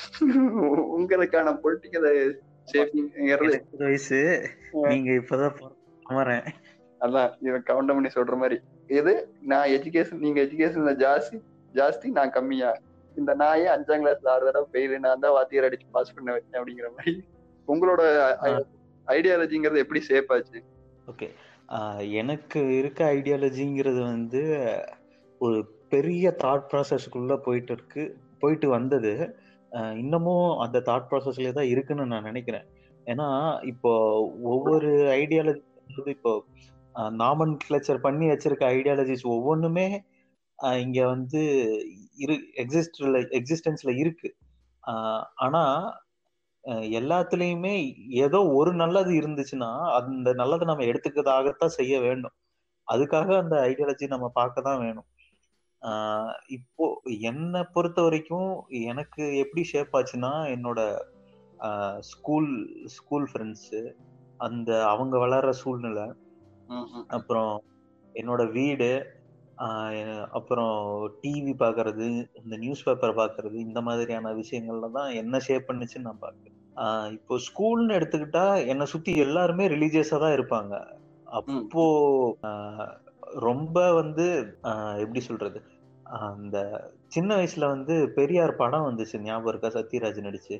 உங்களுக்கான பொலிட்டிக்கல் சேஃப்டிங்கிறது எனக்கு வயசு நீங்க இப்பதான் வரேன் அதான் இவன் கவுண்ட் பண்ணி சொல்ற மாதிரி இது நான் எஜுகேஷன் நீங்க எஜுகேஷன்ல ஜாஸ்தி ஜாஸ்தி நான் கம்மியா இந்த நாயே அஞ்சாம் கிளாஸ்ல ஆறு தடவை ஃபெயில் நான் தான் வாத்தியார் அடிச்சு பாஸ் பண்ண வச்சேன் அப்படிங்கிற மாதிரி உங்களோட ஐடியாலஜிங்கிறது எப்படி சேஃப் ஆச்சு ஓகே எனக்கு இருக்க ஐடியாலஜிங்கிறது வந்து ஒரு பெரிய தாட் ப்ராசஸ்க்குள்ள போயிட்டு இருக்கு போயிட்டு வந்தது அஹ் இன்னமும் அந்த தாட் ப்ராசஸ்லயே தான் இருக்குன்னு நான் நினைக்கிறேன் ஏன்னா இப்போ ஒவ்வொரு ஐடியாலஜி இப்போ நாமன் கிளச்சர் பண்ணி வச்சிருக்க ஐடியாலஜிஸ் ஒவ்வொன்றுமே அஹ் இங்க வந்து இரு எக்ஸிஸ்ட்ல எக்ஸிஸ்டன்ஸ்ல இருக்கு அஹ் ஆனா அஹ் எல்லாத்துலயுமே ஏதோ ஒரு நல்லது இருந்துச்சுன்னா அந்த நல்லதை நம்ம எடுத்துக்கிறதாகத்தான் செய்ய வேண்டும் அதுக்காக அந்த ஐடியாலஜி நம்ம பார்க்க தான் வேணும் ஆஹ் இப்போ என்னை பொறுத்த வரைக்கும் எனக்கு எப்படி ஷேப் ஆச்சுன்னா என்னோட ஸ்கூல் ஸ்கூல் ஃப்ரெண்ட்ஸு அந்த அவங்க வளர்ற சூழ்நிலை அப்புறம் என்னோட வீடு ஆஹ் அப்புறம் டிவி பார்க்கறது இந்த நியூஸ் பேப்பர் பார்க்கறது இந்த மாதிரியான விஷயங்கள்ல தான் என்ன ஷேப் பண்ணுச்சுன்னு நான் பார்க்குறேன் ஆஹ் இப்போ ஸ்கூல்னு எடுத்துக்கிட்டா என்னை சுத்தி எல்லாருமே ரிலீஜியஸா தான் இருப்பாங்க அப்போ ஆஹ் ரொம்ப வந்து ஆஹ் எப்படி சொல்றது அந்த சின்ன வயசுல வந்து பெரியார் படம் வந்துச்சு ஞாபகம் இருக்கா சத்யராஜ் நடிச்சு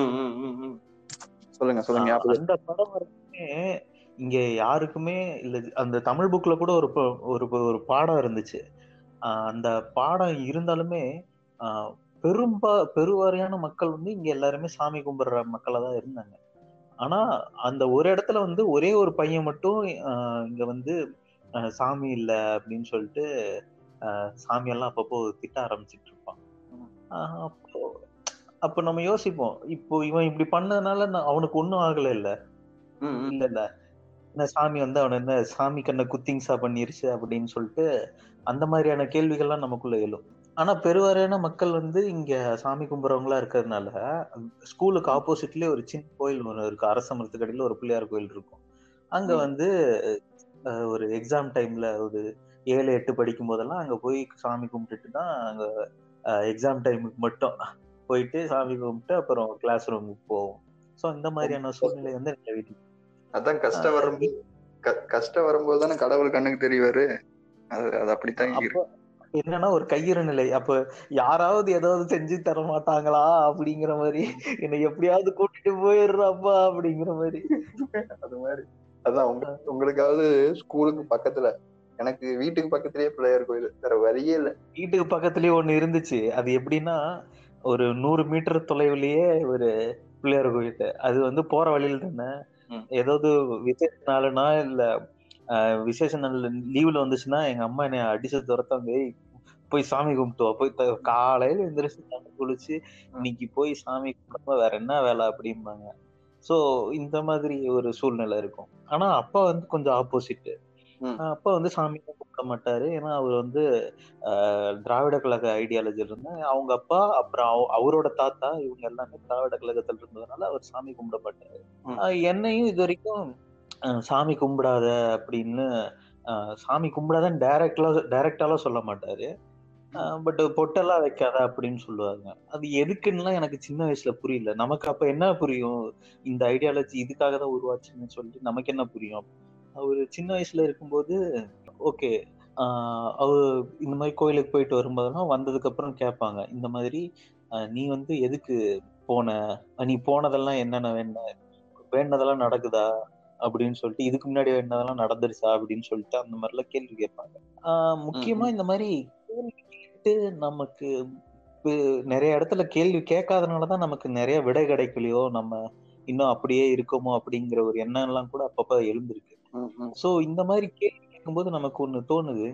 சொல்லுங்க சொல்லுங்க அந்த படம் வரைக்குமே இங்க யாருக்குமே இல்ல அந்த தமிழ் புக்ல கூட ஒரு ஒரு ஒரு பாடம் இருந்துச்சு அந்த பாடம் இருந்தாலுமே பெரும்பா பெருவாரியான மக்கள் வந்து இங்க எல்லாருமே சாமி கும்பிடுற மக்களா தான் இருந்தாங்க ஆனா அந்த ஒரு இடத்துல வந்து ஒரே ஒரு பையன் மட்டும் இங்க வந்து சாமி இல்ல அப்படின்னு சொல்லிட்டு சாமியெல்லாம் அப்பப்போ திட்ட ஆரம்பிச்சிட்டு இருப்பான் அப்போ அப்ப நம்ம யோசிப்போம் இப்போ இவன் இப்படி பண்ணதுனால அவனுக்கு ஒண்ணும் ஆகல இல்ல இல்ல இல்ல என்ன சாமி வந்து அவனை என்ன சாமி கண்ணை குத்திங்ஸா பண்ணிருச்சு அப்படின்னு சொல்லிட்டு அந்த மாதிரியான கேள்விகள்லாம் நமக்குள்ள எழும் ஆனா பெருவாரியான மக்கள் வந்து இங்க சாமி கும்பிட்றவங்களா இருக்கிறதுனால ஸ்கூலுக்கு ஆப்போசிட்லயே ஒரு சின்ன கோயில் ஒன்று இருக்கு அரச மரத்துக்கடியில ஒரு பிள்ளையார் கோயில் இருக்கும் அங்க வந்து ஒரு எக்ஸாம் டைம்ல ஒரு ஏழு எட்டு படிக்கும் போதெல்லாம் அங்க போய் சாமி கும்பிட்டுட்டு தான் அங்க எக்ஸாம் டைமுக்கு மட்டும் போயிட்டு சாமி கும்பிட்டு அப்புறம் கிளாஸ் ரூமுக்கு போவோம் ஸோ இந்த மாதிரியான சூழ்நிலை வந்து எங்க வீட்டுக்கு அதான் கஷ்டம் வரும்போது கஷ்டம் வரும்போது தானே கடவுள் கண்ணுக்கு தெரியவாரு அது அது அப்படித்தான் என்னன்னா ஒரு கையிற நிலை அப்ப யாராவது ஏதாவது செஞ்சு தர மாட்டாங்களா அப்படிங்கிற மாதிரி என்னை எப்படியாவது கூட்டிட்டு போயிடுறாப்பா அப்படிங்கிற மாதிரி அது மாதிரி அதான் உங்க உங்களுக்காவது ஸ்கூலுக்கு பக்கத்துல எனக்கு வீட்டுக்கு பக்கத்துலயே பிள்ளையார் கோயில் வேற வழியே இல்ல வீட்டுக்கு பக்கத்துலயே ஒண்ணு இருந்துச்சு அது எப்படின்னா ஒரு நூறு மீட்டர் தொலைவுலயே ஒரு பிள்ளையார் கோயில் அது வந்து போற வழியில தானே ஏதாவது விசேஷ நாளுனா இல்ல விசேஷ நாள் லீவ்ல வந்துச்சுன்னா எங்க அம்மா என்னை அடிச்சு துரத்தாங்க போய் சாமி கும்பிட்டு போய் காலையில எந்திரிச்சு சாமி குளிச்சு இன்னைக்கு போய் சாமி கும்பிடாம வேற என்ன வேலை அப்படிம்பாங்க சோ இந்த மாதிரி ஒரு சூழ்நிலை இருக்கும் ஆனா அப்பா வந்து கொஞ்சம் ஆப்போசிட் அப்பா வந்து சாமி கும்பிட மாட்டாரு ஏன்னா அவர் வந்து திராவிட கழக ஐடியாலஜில இருந்து அவங்க அப்பா அப்புறம் அவரோட தாத்தா இவங்க எல்லாமே திராவிட கழகத்துல இருந்ததுனால அவர் சாமி கும்பிட மாட்டாரு என்னையும் இது வரைக்கும் சாமி கும்பிடாத அப்படின்னு சாமி கும்பிடாதன்னு டைரக்டா டைரக்டாலாம் சொல்ல மாட்டாரு பட் பொட்டெல்லாம் வைக்காத அப்படின்னு சொல்லுவாங்க அது எதுக்குன்னுலாம் எனக்கு சின்ன வயசுல புரியல நமக்கு அப்ப என்ன புரியும் இந்த ஐடியாலஜி இதுக்காக தான் உருவாச்சுன்னு சொல்லிட்டு நமக்கு என்ன புரியும் அவரு சின்ன வயசுல இருக்கும்போது ஓகே அவரு இந்த மாதிரி கோயிலுக்கு போயிட்டு வரும்போதெல்லாம் வந்ததுக்கு அப்புறம் கேட்பாங்க இந்த மாதிரி நீ வந்து எதுக்கு போன நீ போனதெல்லாம் என்னென்ன வேண வேண்டதெல்லாம் நடக்குதா அப்படின்னு சொல்லிட்டு இதுக்கு முன்னாடி வேண்டதெல்லாம் நடந்துருச்சா அப்படின்னு சொல்லிட்டு அந்த மாதிரி எல்லாம் கேள்வி கேட்பாங்க ஆஹ் முக்கியமா இந்த மாதிரி கேள்வி கேட்டு நமக்கு நிறைய இடத்துல கேள்வி கேட்காதனாலதான் நமக்கு நிறைய விடை கிடைக்கலையோ நம்ம இன்னும் அப்படியே இருக்கோமோ அப்படிங்கிற ஒரு எண்ணம் எல்லாம் கூட அப்பப்ப எழுந்திருக்கு சோ இந்த மாதிரி கேள்வி கேட்கும்போது நமக்கு ஒண்ணு தோணுது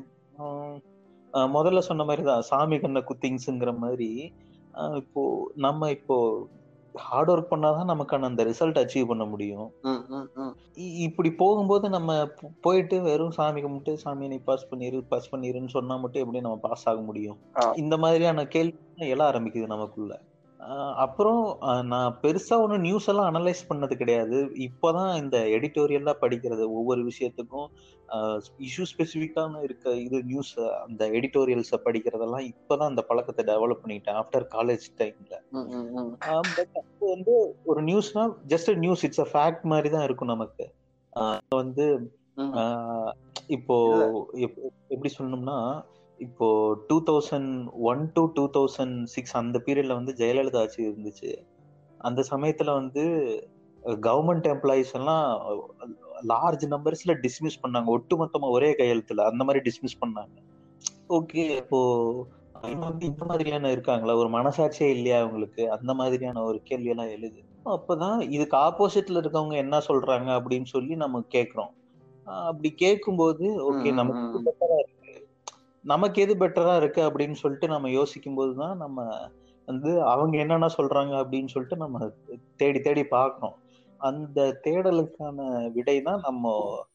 முதல்ல சொன்ன மாதிரிதான் சாமி கண்ண குத்திங்ஸுங்கிற மாதிரி இப்போ நம்ம இப்போ ஹார்ட் ஒர்க் பண்ணாதான் நமக்கான அந்த ரிசல்ட் அச்சீவ் பண்ண முடியும் இப்படி போகும்போது நம்ம போயிட்டு வெறும் சாமி கும்பிட்டு சாமி நீ பாஸ் பண்ணிரு பாஸ் பண்ணிருன்னு சொன்னா மட்டும் எப்படி நம்ம பாஸ் ஆக முடியும் இந்த மாதிரியான கேள்வி எழ ஆரம்பிக்குது நமக்குள்ள அப்புறம் நான் பெருசா ஒன்றும் நியூஸ் எல்லாம் அனலைஸ் பண்ணது கிடையாது இப்போதான் இந்த எடிட்டோரியல்லாம் படிக்கிறது ஒவ்வொரு விஷயத்துக்கும் இஷ்யூ ஸ்பெசிஃபிக்கான இருக்க இது நியூஸ் அந்த எடிட்டோரியல்ஸை படிக்கிறதெல்லாம் இப்போதான் அந்த பழக்கத்தை டெவலப் பண்ணிட்டேன் ஆஃப்டர் காலேஜ் டைம்ல பட் அப்போ வந்து ஒரு நியூஸ்னா just news it's a fact மாதிரி தான் இருக்கும் நமக்கு வந்து இப்போ எப்படி சொல்லணும்னா இப்போ two thousand one to two thousand six அந்த பீரியட்ல வந்து ஜெயலலிதா ஆட்சி இருந்துச்சு அந்த சமயத்துல வந்து கவர்மெண்ட் எம்ப்ளாயிஸ் எல்லாம் லார்ஜ் நம்பர்ஸ்ல டிஸ்மிஸ் பண்ணாங்க ஒட்டுமொத்தமா ஒரே கையெழுத்துல அந்த மாதிரி டிஸ்மிஸ் பண்ணாங்க ஓகே இப்போ அவங்க வந்து இந்த மாதிரியான இருக்காங்களா ஒரு மனசாட்சியே இல்லையா அவங்களுக்கு அந்த மாதிரியான ஒரு கேள்வி எல்லாம் எழுது அப்பதான் இதுக்கு ஆப்போசிட்ல இருக்கவங்க என்ன சொல்றாங்க அப்படின்னு சொல்லி நம்ம கேக்குறோம் ஆஹ் அப்படி கேட்கும்போது ஓகே ம், நமக்கு ம். எது பெட்டரா இருக்கு நமக்கு எது பெட்டரா இருக்கு அப்படின்னு சொல்லிட்டு நம்ம யோசிக்கும் போதுதான் நம்ம வந்து அவங்க என்னென்ன சொல்றாங்க அப்படின்னு சொல்லிட்டு நம்ம தேடி தேடி பார்க்கணும் அந்த தேடலுக்கான விடை தான் நம்ம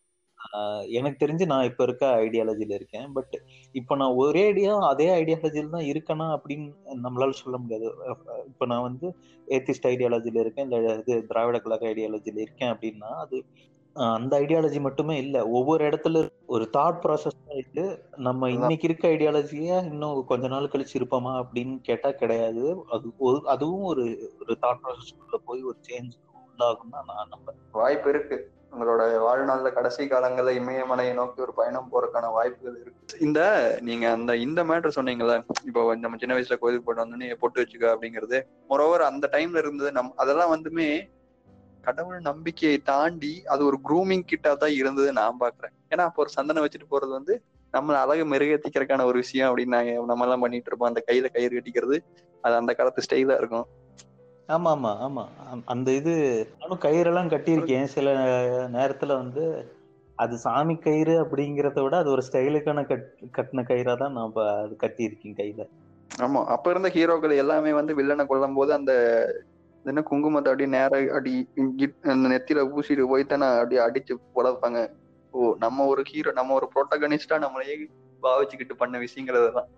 ஆஹ் எனக்கு தெரிஞ்சு நான் இப்ப இருக்க ஐடியாலஜில இருக்கேன் பட் இப்ப நான் ஒரே ஐடியா அதே ஐடியாலஜில தான் இருக்கேனா அப்படின்னு நம்மளால சொல்ல முடியாது அஹ் இப்ப நான் வந்து ஏத்திஸ்ட் ஐடியாலஜில இருக்கேன் இல்ல இது திராவிட கழக ஐடியாலஜில இருக்கேன் அப்படின்னா அது ஆஹ் அந்த ஐடியாலஜி மட்டுமே இல்ல ஒவ்வொரு இடத்துல ஒரு தாட் ப்ராசஸ் இருக்கு நம்ம அதான். இன்னைக்கு இருக்க ஐடியாலஜியா இன்னும் கொஞ்ச நாள் கழிச்சு இருப்போமா அப்படின்னு கேட்டா கிடையாது அது ஒரு அதுவும் ஒரு ஒரு தாட் ப்ராசஸ்க்குள்ள போய் ஒரு சேஞ்ச் உண்டாகும் தான் நான் நம்புறேன் வாய்ப்பு இருக்கு உங்களோட வாழ்நாள்ல கடைசி காலங்கள்ல இமயமலையை நோக்கி ஒரு பயணம் போறதுக்கான வாய்ப்புகள் இருக்கு இந்த நீங்க அந்த இந்த மேட்டர் சொன்னீங்கல்ல இப்போ நம்ம சின்ன வயசுல கோயிலுக்கு போட்டு வந்தோடனே பொட்டு வச்சுக்க அப்படிங்கிறது மொரோவர் அந்த டைம்ல இருந்தது நம் அதெல்லாம் வந்துமே கடவுள் நம்பிக்கையை தாண்டி அது ஒரு க்ரூமிங் கிட்டா தான் இருந்தது நான் பாக்குறேன் ஏன்னா அப்போ ஒரு சந்தனம் வச்சுட்டு போறது வந்து நம்மள அழகு மெருகேத்திக்கிறதுக்கான ஒரு விஷயம் அப்படின்னு நாங்க நம்ம எல்லாம் பண்ணிட்டு இருப்போம் அந்த கையில கயிறு கட்டிக்கிறது அது அந்த காலத்து ஸ்டைலா இருக்கும் ஆமா ஆமா ஆமா அ- அந்த இது நானும் கயிறெல்லாம் கட்டியிருக்கேன் சில நேரத்துல வந்து அது சாமி கயிறு அப்படிங்கிறத விட அது ஒரு ஸ்டைலுக்கான கட் கட்டின கயிறா தான் நான் இப்ப அது கட்டியிருக்கேன் கையில ஆமா அப்ப இருந்த ஹீரோக்கள் எல்லாமே வந்து வில்லனை கொல்லும் போது அந்த இது என்ன குங்குமத்தை அப்படியே நேர அடி இங்கிட் அந்த நெத்தியில பூசிட்டு போய் தானே அப்படியே அடிச்சு உடப்பாங்க ஓ நம்ம ஒரு ஹீரோ நம்ம ஒரு புரோட்டகனிஸ்டா நம்மளையே பாவிச்சுக்கிட்டு பண்ண விஷயங்கிறதுதான்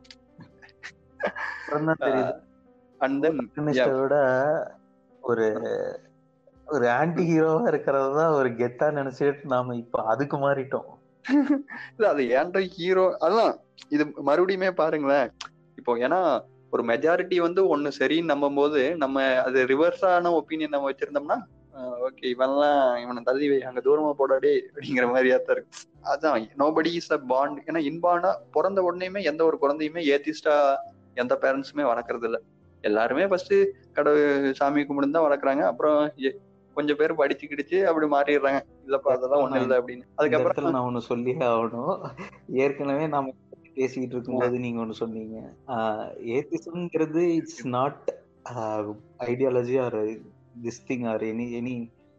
அப்புறம் தான் தெரியுது அண்ட் தென் protagonist-அ விட ஒரு ஒரு ஆன்டி ஹீரோவா இருக்கிறது தான் ஒரு கெத்தா நினைச்சிட்டு நாம இப்ப அதுக்கு மாறிட்டோம் இல்ல அது ஏன்டா ஹீரோ அதான் இது மறுபடியுமே பாருங்களேன் இப்போ ஏன்னா ஒரு மெஜாரிட்டி வந்து ஒண்ணு சரின்னு நம்பும் போது நம்ம அது ரிவர்ஸான ஒப்பீனியன் நம்ம வச்சிருந்தோம்னா ஓகே இவன்லாம் இவனை தள்ளி வை அங்க தூரமா போடாடே அப்படிங்கிற மாதிரியா தான் இருக்கு அதான் நோபடி இஸ் அ பாண்ட் ஏன்னா இன்பானா பிறந்த உடனேயுமே எந்த ஒரு குழந்தையுமே ஏத்திஸ்டா எந்த பேரண்ட்ஸுமே வளர்க்கறது இல்ல எல்லாருமே ஃபர்ஸ்ட் கடவுள் சாமி கும்பிட்டு தான் வளர்க்குறாங்க அப்புறம் எ- கொஞ்சம் பேர் படிச்சு கிடிச்சு அப்படி மாறிடுறாங்க இல்லப்பா அதெல்லாம் ஒண்ணும் இல்லை அப்படின்னு இந்த அதுக்கப்புறம் இடத்துல நான் ஒண்ணு சொல்லியே ஆகணும் ஏற்கனவே நாம பேசிக்கிட்டு இருக்கும்போது நீங்க ஒண்ணு சொன்னீங்க ஏத்திசம்ங்கிறது it's not ideology or this thing or any any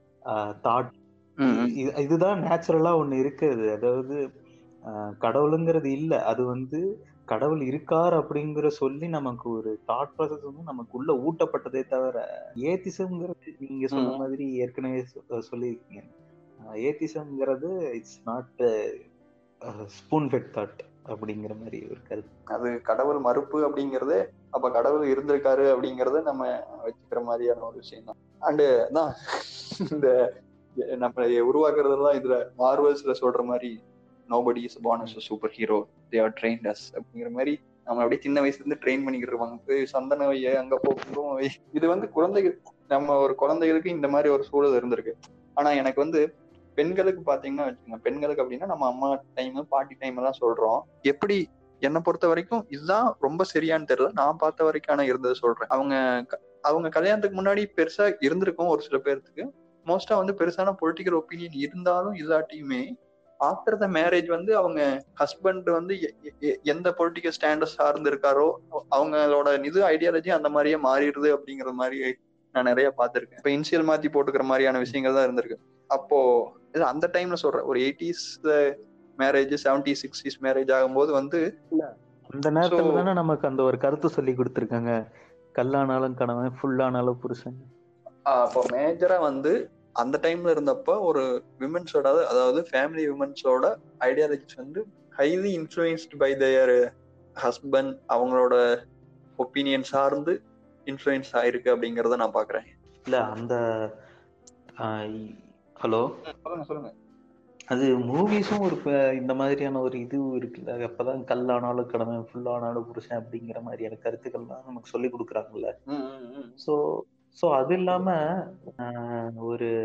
thought ம், ம். இதுதான் நேச்சுரலா ஒண்ணு இருக்குது அதாவது ஆஹ் கடவுளுங்கிறது இல்ல அது வந்து கடவுள் இருக்கார் அப்படிங்கிற சொல்லி நமக்கு ஒரு தாட் ப்ராசஸ் வந்து நமக்கு உள்ள ஊட்டப்பட்டதே தவிர ஏத்திசம்ங்கிறது நீங்க சொன்ன ம். மாதிரி ஏற்கனவே சொ- சொல்லியிருக்கீங்க ஏத்திசம்ங்கிறது it's not spoon fed thought அப்படிங்கிற மாதிரி ஒரு கருத்து அது கடவுள் மறுப்பு அப்படிங்கறது அப்ப கடவுள் இருந்திருக்காரு அப்படிங்கறத நம்ம வச்சுக்கிற மாதிரியான ஒரு விஷயம் தான் அண்டு தான் இந்த நம்ம உருவாக்குறதெல்லாம் இதுல மார்வல்ஸ்ல சொல்ற மாதிரி nobody is born as a super hero they are trained as அப்படிங்கிற மாதிரி நம்ம அப்படியே சின்ன வயசுல இருந்து ட்ரெயின் பண்ணிக்கிட்டு இருப்பாங்க போய் சந்தன வைய அங்க போ குங்குமம் வை இது வந்து குழந்தைகள் நம்ம ஒரு குழந்தைகளுக்கு இந்த மாதிரி ஒரு சூழல் இருந்திருக்கு ஆனா எனக்கு வந்து பெண்களுக்கு பாத்தீங்கன்னா வச்சுக்கோங்க பெண்களுக்கு அப்படின்னா நம்ம அம்மா டைம் பாட்டி டைம் எல்லாம் சொல்றோம் எப்படி என்னை பொறுத்த வரைக்கும் இதுதான் ரொம்ப சரியான்னு தெரியல நான் பார்த்த வரைக்கான இருந்தது சொல்றேன் அவங்க க- அவங்க கல்யாணத்துக்கு முன்னாடி பெருசா இருந்திருக்கும் ஒரு சில பேர்த்துக்கு மோஸ்டா வந்து பெருசான பொலிட்டிக்கல் ஒப்பீனியன் இருந்தாலும் இல்லாட்டியுமே ஆஃப்டர் த மேரேஜ் வந்து அவங்க ஹஸ்பண்ட் வந்து எ- எ- எ- எந்த பொலிட்டிக்கல் ஸ்டாண்ட சார்ந்து இருக்காரோ அவங்களோட இது ஐடியாலஜி அந்த மாதிரியே மாறிடுது அப்படிங்கிற மாதிரி நான் நிறைய பார்த்திருக்கேன் இப்ப இன்சியல் மாத்தி போட்டுக்கிற மாதிரியான விஷயங்கள் தான் இருந்திருக்கு அப்போ இது அந்த டைம்ல சொல்றேன் ஒரு eighties marriage seventy sixties marriage ஆகும்போது வந்து அந்த நேரத்துல So- தானே நமக்கு அந்த ஒரு கருத்து சொல்லி கொடுத்துருக்காங்க கல்லானாலும் கணவன் ஃபுல்லானாலும் புருஷன் ஆஹ் அப்போ மேஜரா வந்து அந்த டைம்ல இருந்தப்ப ஒரு விமன்ஸோட அதாவது ஃபேமிலி விமன்ஸோட ஐடியாலஜிஸ் வந்து highly influenced by their husband அவங்களோட ஒப்பீனியன் சார்ந்து இன்ஃப்ளூயன்ஸ் ஆயிருக்கு அப்படிங்கறத நான் பாக்குறேன் இல்ல அந்த ஹலோ சொல்லுங்க சொல்லுங்க அது மூவிஸும் ஒரு ப- இந்த மாதிரியான ஒரு இது இருக்குல்ல அப்பதான் கல்லானாலும் கடமை ஃபுல்லானாலும் புருஷன் அப்படிங்கிற மாதிரியான கருத்துக்கள்லாம் நமக்கு சொல்லி கொடுக்குறாங்கல்ல ம், ம், ம். ஸோ ஸோ அது இல்லாம ஆஹ், ஒரு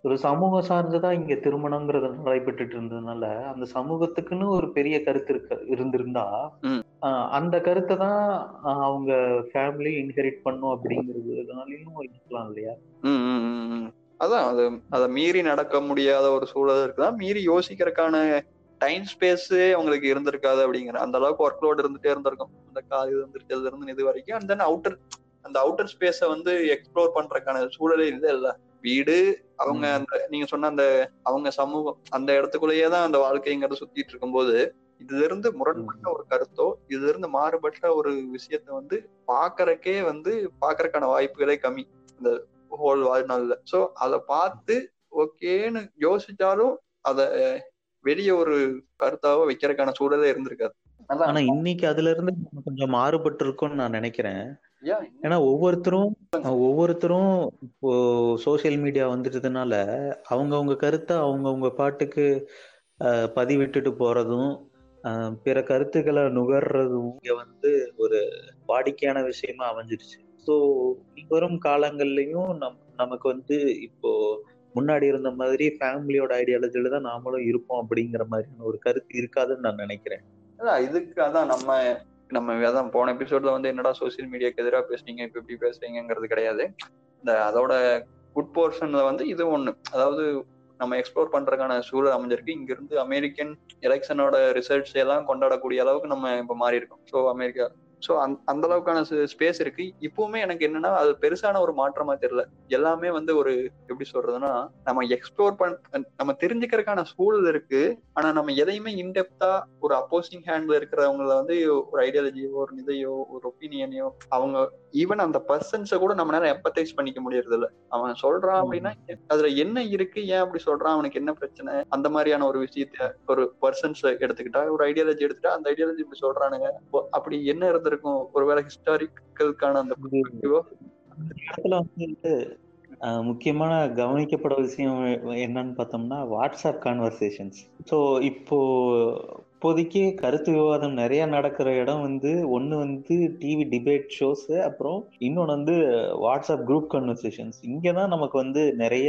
ஒரு சமூகம் சார்ந்துதான் இங்க திருமணங்கிறது நடைபெற்றுட்டு இருந்ததுனால அந்த சமூகத்துக்குன்னு ஒரு பெரிய கருத்து இருக்க இருந்திருந்தா ம். ஆஹ் அந்த கருத்தை தான் ஆஹ் அவங்க ஃபேமிலி இன்ஹெரிட் பண்ணும் அப்படிங்கிறதுனாலையும் இருக்கலாம் இல்லையா ம், ம், ம், ம். அதான் அது அதை மீறி நடக்க முடியாத ஒரு சூழல் இருக்குதான் மீறி யோசிக்கிறதுக்கான டைம் ஸ்பேஸே அவங்களுக்கு இருந்திருக்காது அப்படிங்கிற அந்த அளவுக்கு ஒர்க் லோட் இருந்துட்டே இருந்திருக்கும் அந்த கால் இது இருந்துருக்கிறதுல இருந்து இது வரைக்கும் அண்ட் தென் அவுட்டர் அந்த அவுட்டர் ஸ்பேஸை வந்து எக்ஸ்ப்ளோர் பண்றதுக்கான சூழலே இல்லை இல்ல வீடு அவங்க ம். அந்த நீங்க சொன்ன அந்த அவங்க சமூகம் அந்த இடத்துக்குள்ளேயே தான் அந்த வாழ்க்கைங்கிறது சுத்திட்டு இருக்கும்போது இதுல இருந்து முரண்பட்ட ஒரு கருத்தோ இதுல இருந்து மாறுபட்ட ஒரு விஷயத்த வந்து பாக்குறக்கே வந்து பாக்குறதுக்கான வாய்ப்புகளே கம்மி இந்த ஹோல் வாழ்நாள்ல சோ அத பார்த்து ஓகேன்னு யோசிச்சாலும் அத வெளியே ஒரு கருத்தாவோ வைக்கிறதுக்கான சூழலே இருந்திருக்காது ஆனா இன்னைக்கு அதுல இருந்து நம்ம கொஞ்சம் மாறுபட்டு இருக்கோம்னு நான் நினைக்கிறேன் ஏன் ஏன்னா ஒவ்வொருத்தரும் ஒவ்வொருத்தரும் இப்போ சோசியல் மீடியா வந்துட்டதுனால அவங்கவங்க கருத்தை அவங்கவங்க பாட்டுக்கு ஆஹ், பதிவிட்டுட்டு போறதும் ஆஹ், பிற கருத்துக்களை நுகர்றதும் இங்க வந்து ஒரு வாடிக்கையான விஷயமா அமைஞ்சிருச்சு ஸோ வரும் காலங்கள்லயும் நம் நமக்கு வந்து இப்போ முன்னாடி இருந்த மாதிரி ஃபேமிலியோட ஐடியாலஜில தான் நாமளும் இருப்போம் அப்படிங்கிற மாதிரியான ஒரு கருத்து இருக்காதுன்னு நான் நினைக்கிறேன் அதான் இதுக்கு அதான் நம்ம நம்ம அதான் போன எபிசோட்ல வந்து என்னடா சோசியல் மீடியாக்கு எதிராக பேசுனீங்க இப்ப இப்படி பேசுறீங்கிறது கிடையாது இந்த அதோட குட் போர்ஷன்ல வந்து இது ஒண்ணு அதாவது நம்ம எக்ஸ்ப்ளோர் பண்றதுக்கான சூழல் அமைஞ்சிருக்கு இங்க இருந்து அமெரிக்கன் எலெக்ஷனோட ரிசல்ட்ஸ் எல்லாம் கொண்டாடக்கூடிய அளவுக்கு நம்ம இப்ப மாறி இருக்கோம் ஸோ அமெரிக்கா ஸோ அந்த அந்த அளவுக்கான ஸ்பேஸ் இருக்கு இப்பவுமே எனக்கு என்னன்னா அது பெருசான ஒரு மாற்றமா தெரியல எல்லாமே வந்து ஒரு எப்படி சொல்றதுன்னா நம்ம எக்ஸ்ப்ளோர் பண் நம்ம தெரிஞ்சுக்கிறதுக்கான சூழல் இருக்கு ஆனா நம்ம எதையுமே இன்டெப்தா ஒரு அப்போசிங் ஹேண்ட்ல இருக்கிறவங்கள வந்து ஒரு ஐடியாலஜியோ ஒரு இதையோ ஒரு ஒப்பீனியனையோ அவங்க ஈவன் அந்த பர்சன்ஸை கூட நம்மளால எம்பத்தைஸ் பண்ணிக்க முடியறது இல்ல அவன் சொல்றான் அப்படின்னா அதுல என்ன இருக்கு ஏன் அப்படி சொல்றான் அவனுக்கு என்ன பிரச்சனை அந்த மாதிரியான ஒரு விஷயத்த ஒரு பர்சன்ஸ் எடுத்துக்கிட்டா ஒரு ஐடியாலஜி எடுத்துட்டா அந்த ஐடியாலஜி இப்படி சொல்றானுங்க அப்போ அப்படி என்ன இருந்திருக்கும் ஒருவேளை ஹிஸ்டாரிக்கலுக்கான அந்த perspective-ஓ? அந்த இடத்துல வந்து ஆஹ், முக்கியமான கவனிக்கப்பட விஷயம் என்னன்னு பார்த்தோம்னா வாட்ஸ்அப் கான்வர்சேஷன்ஸ் ஸோ இப்போ இப்போதைக்கு கருத்து விவாதம் நிறைய நடக்கிற இடம் வந்து ஒன்று வந்து டிவி டிபேட் ஷோஸ் அப்புறம் இன்னொன்று வந்து வாட்ஸ்அப் குரூப் கன்வர்சேஷன்ஸ் இங்கே தான் நமக்கு வந்து நிறைய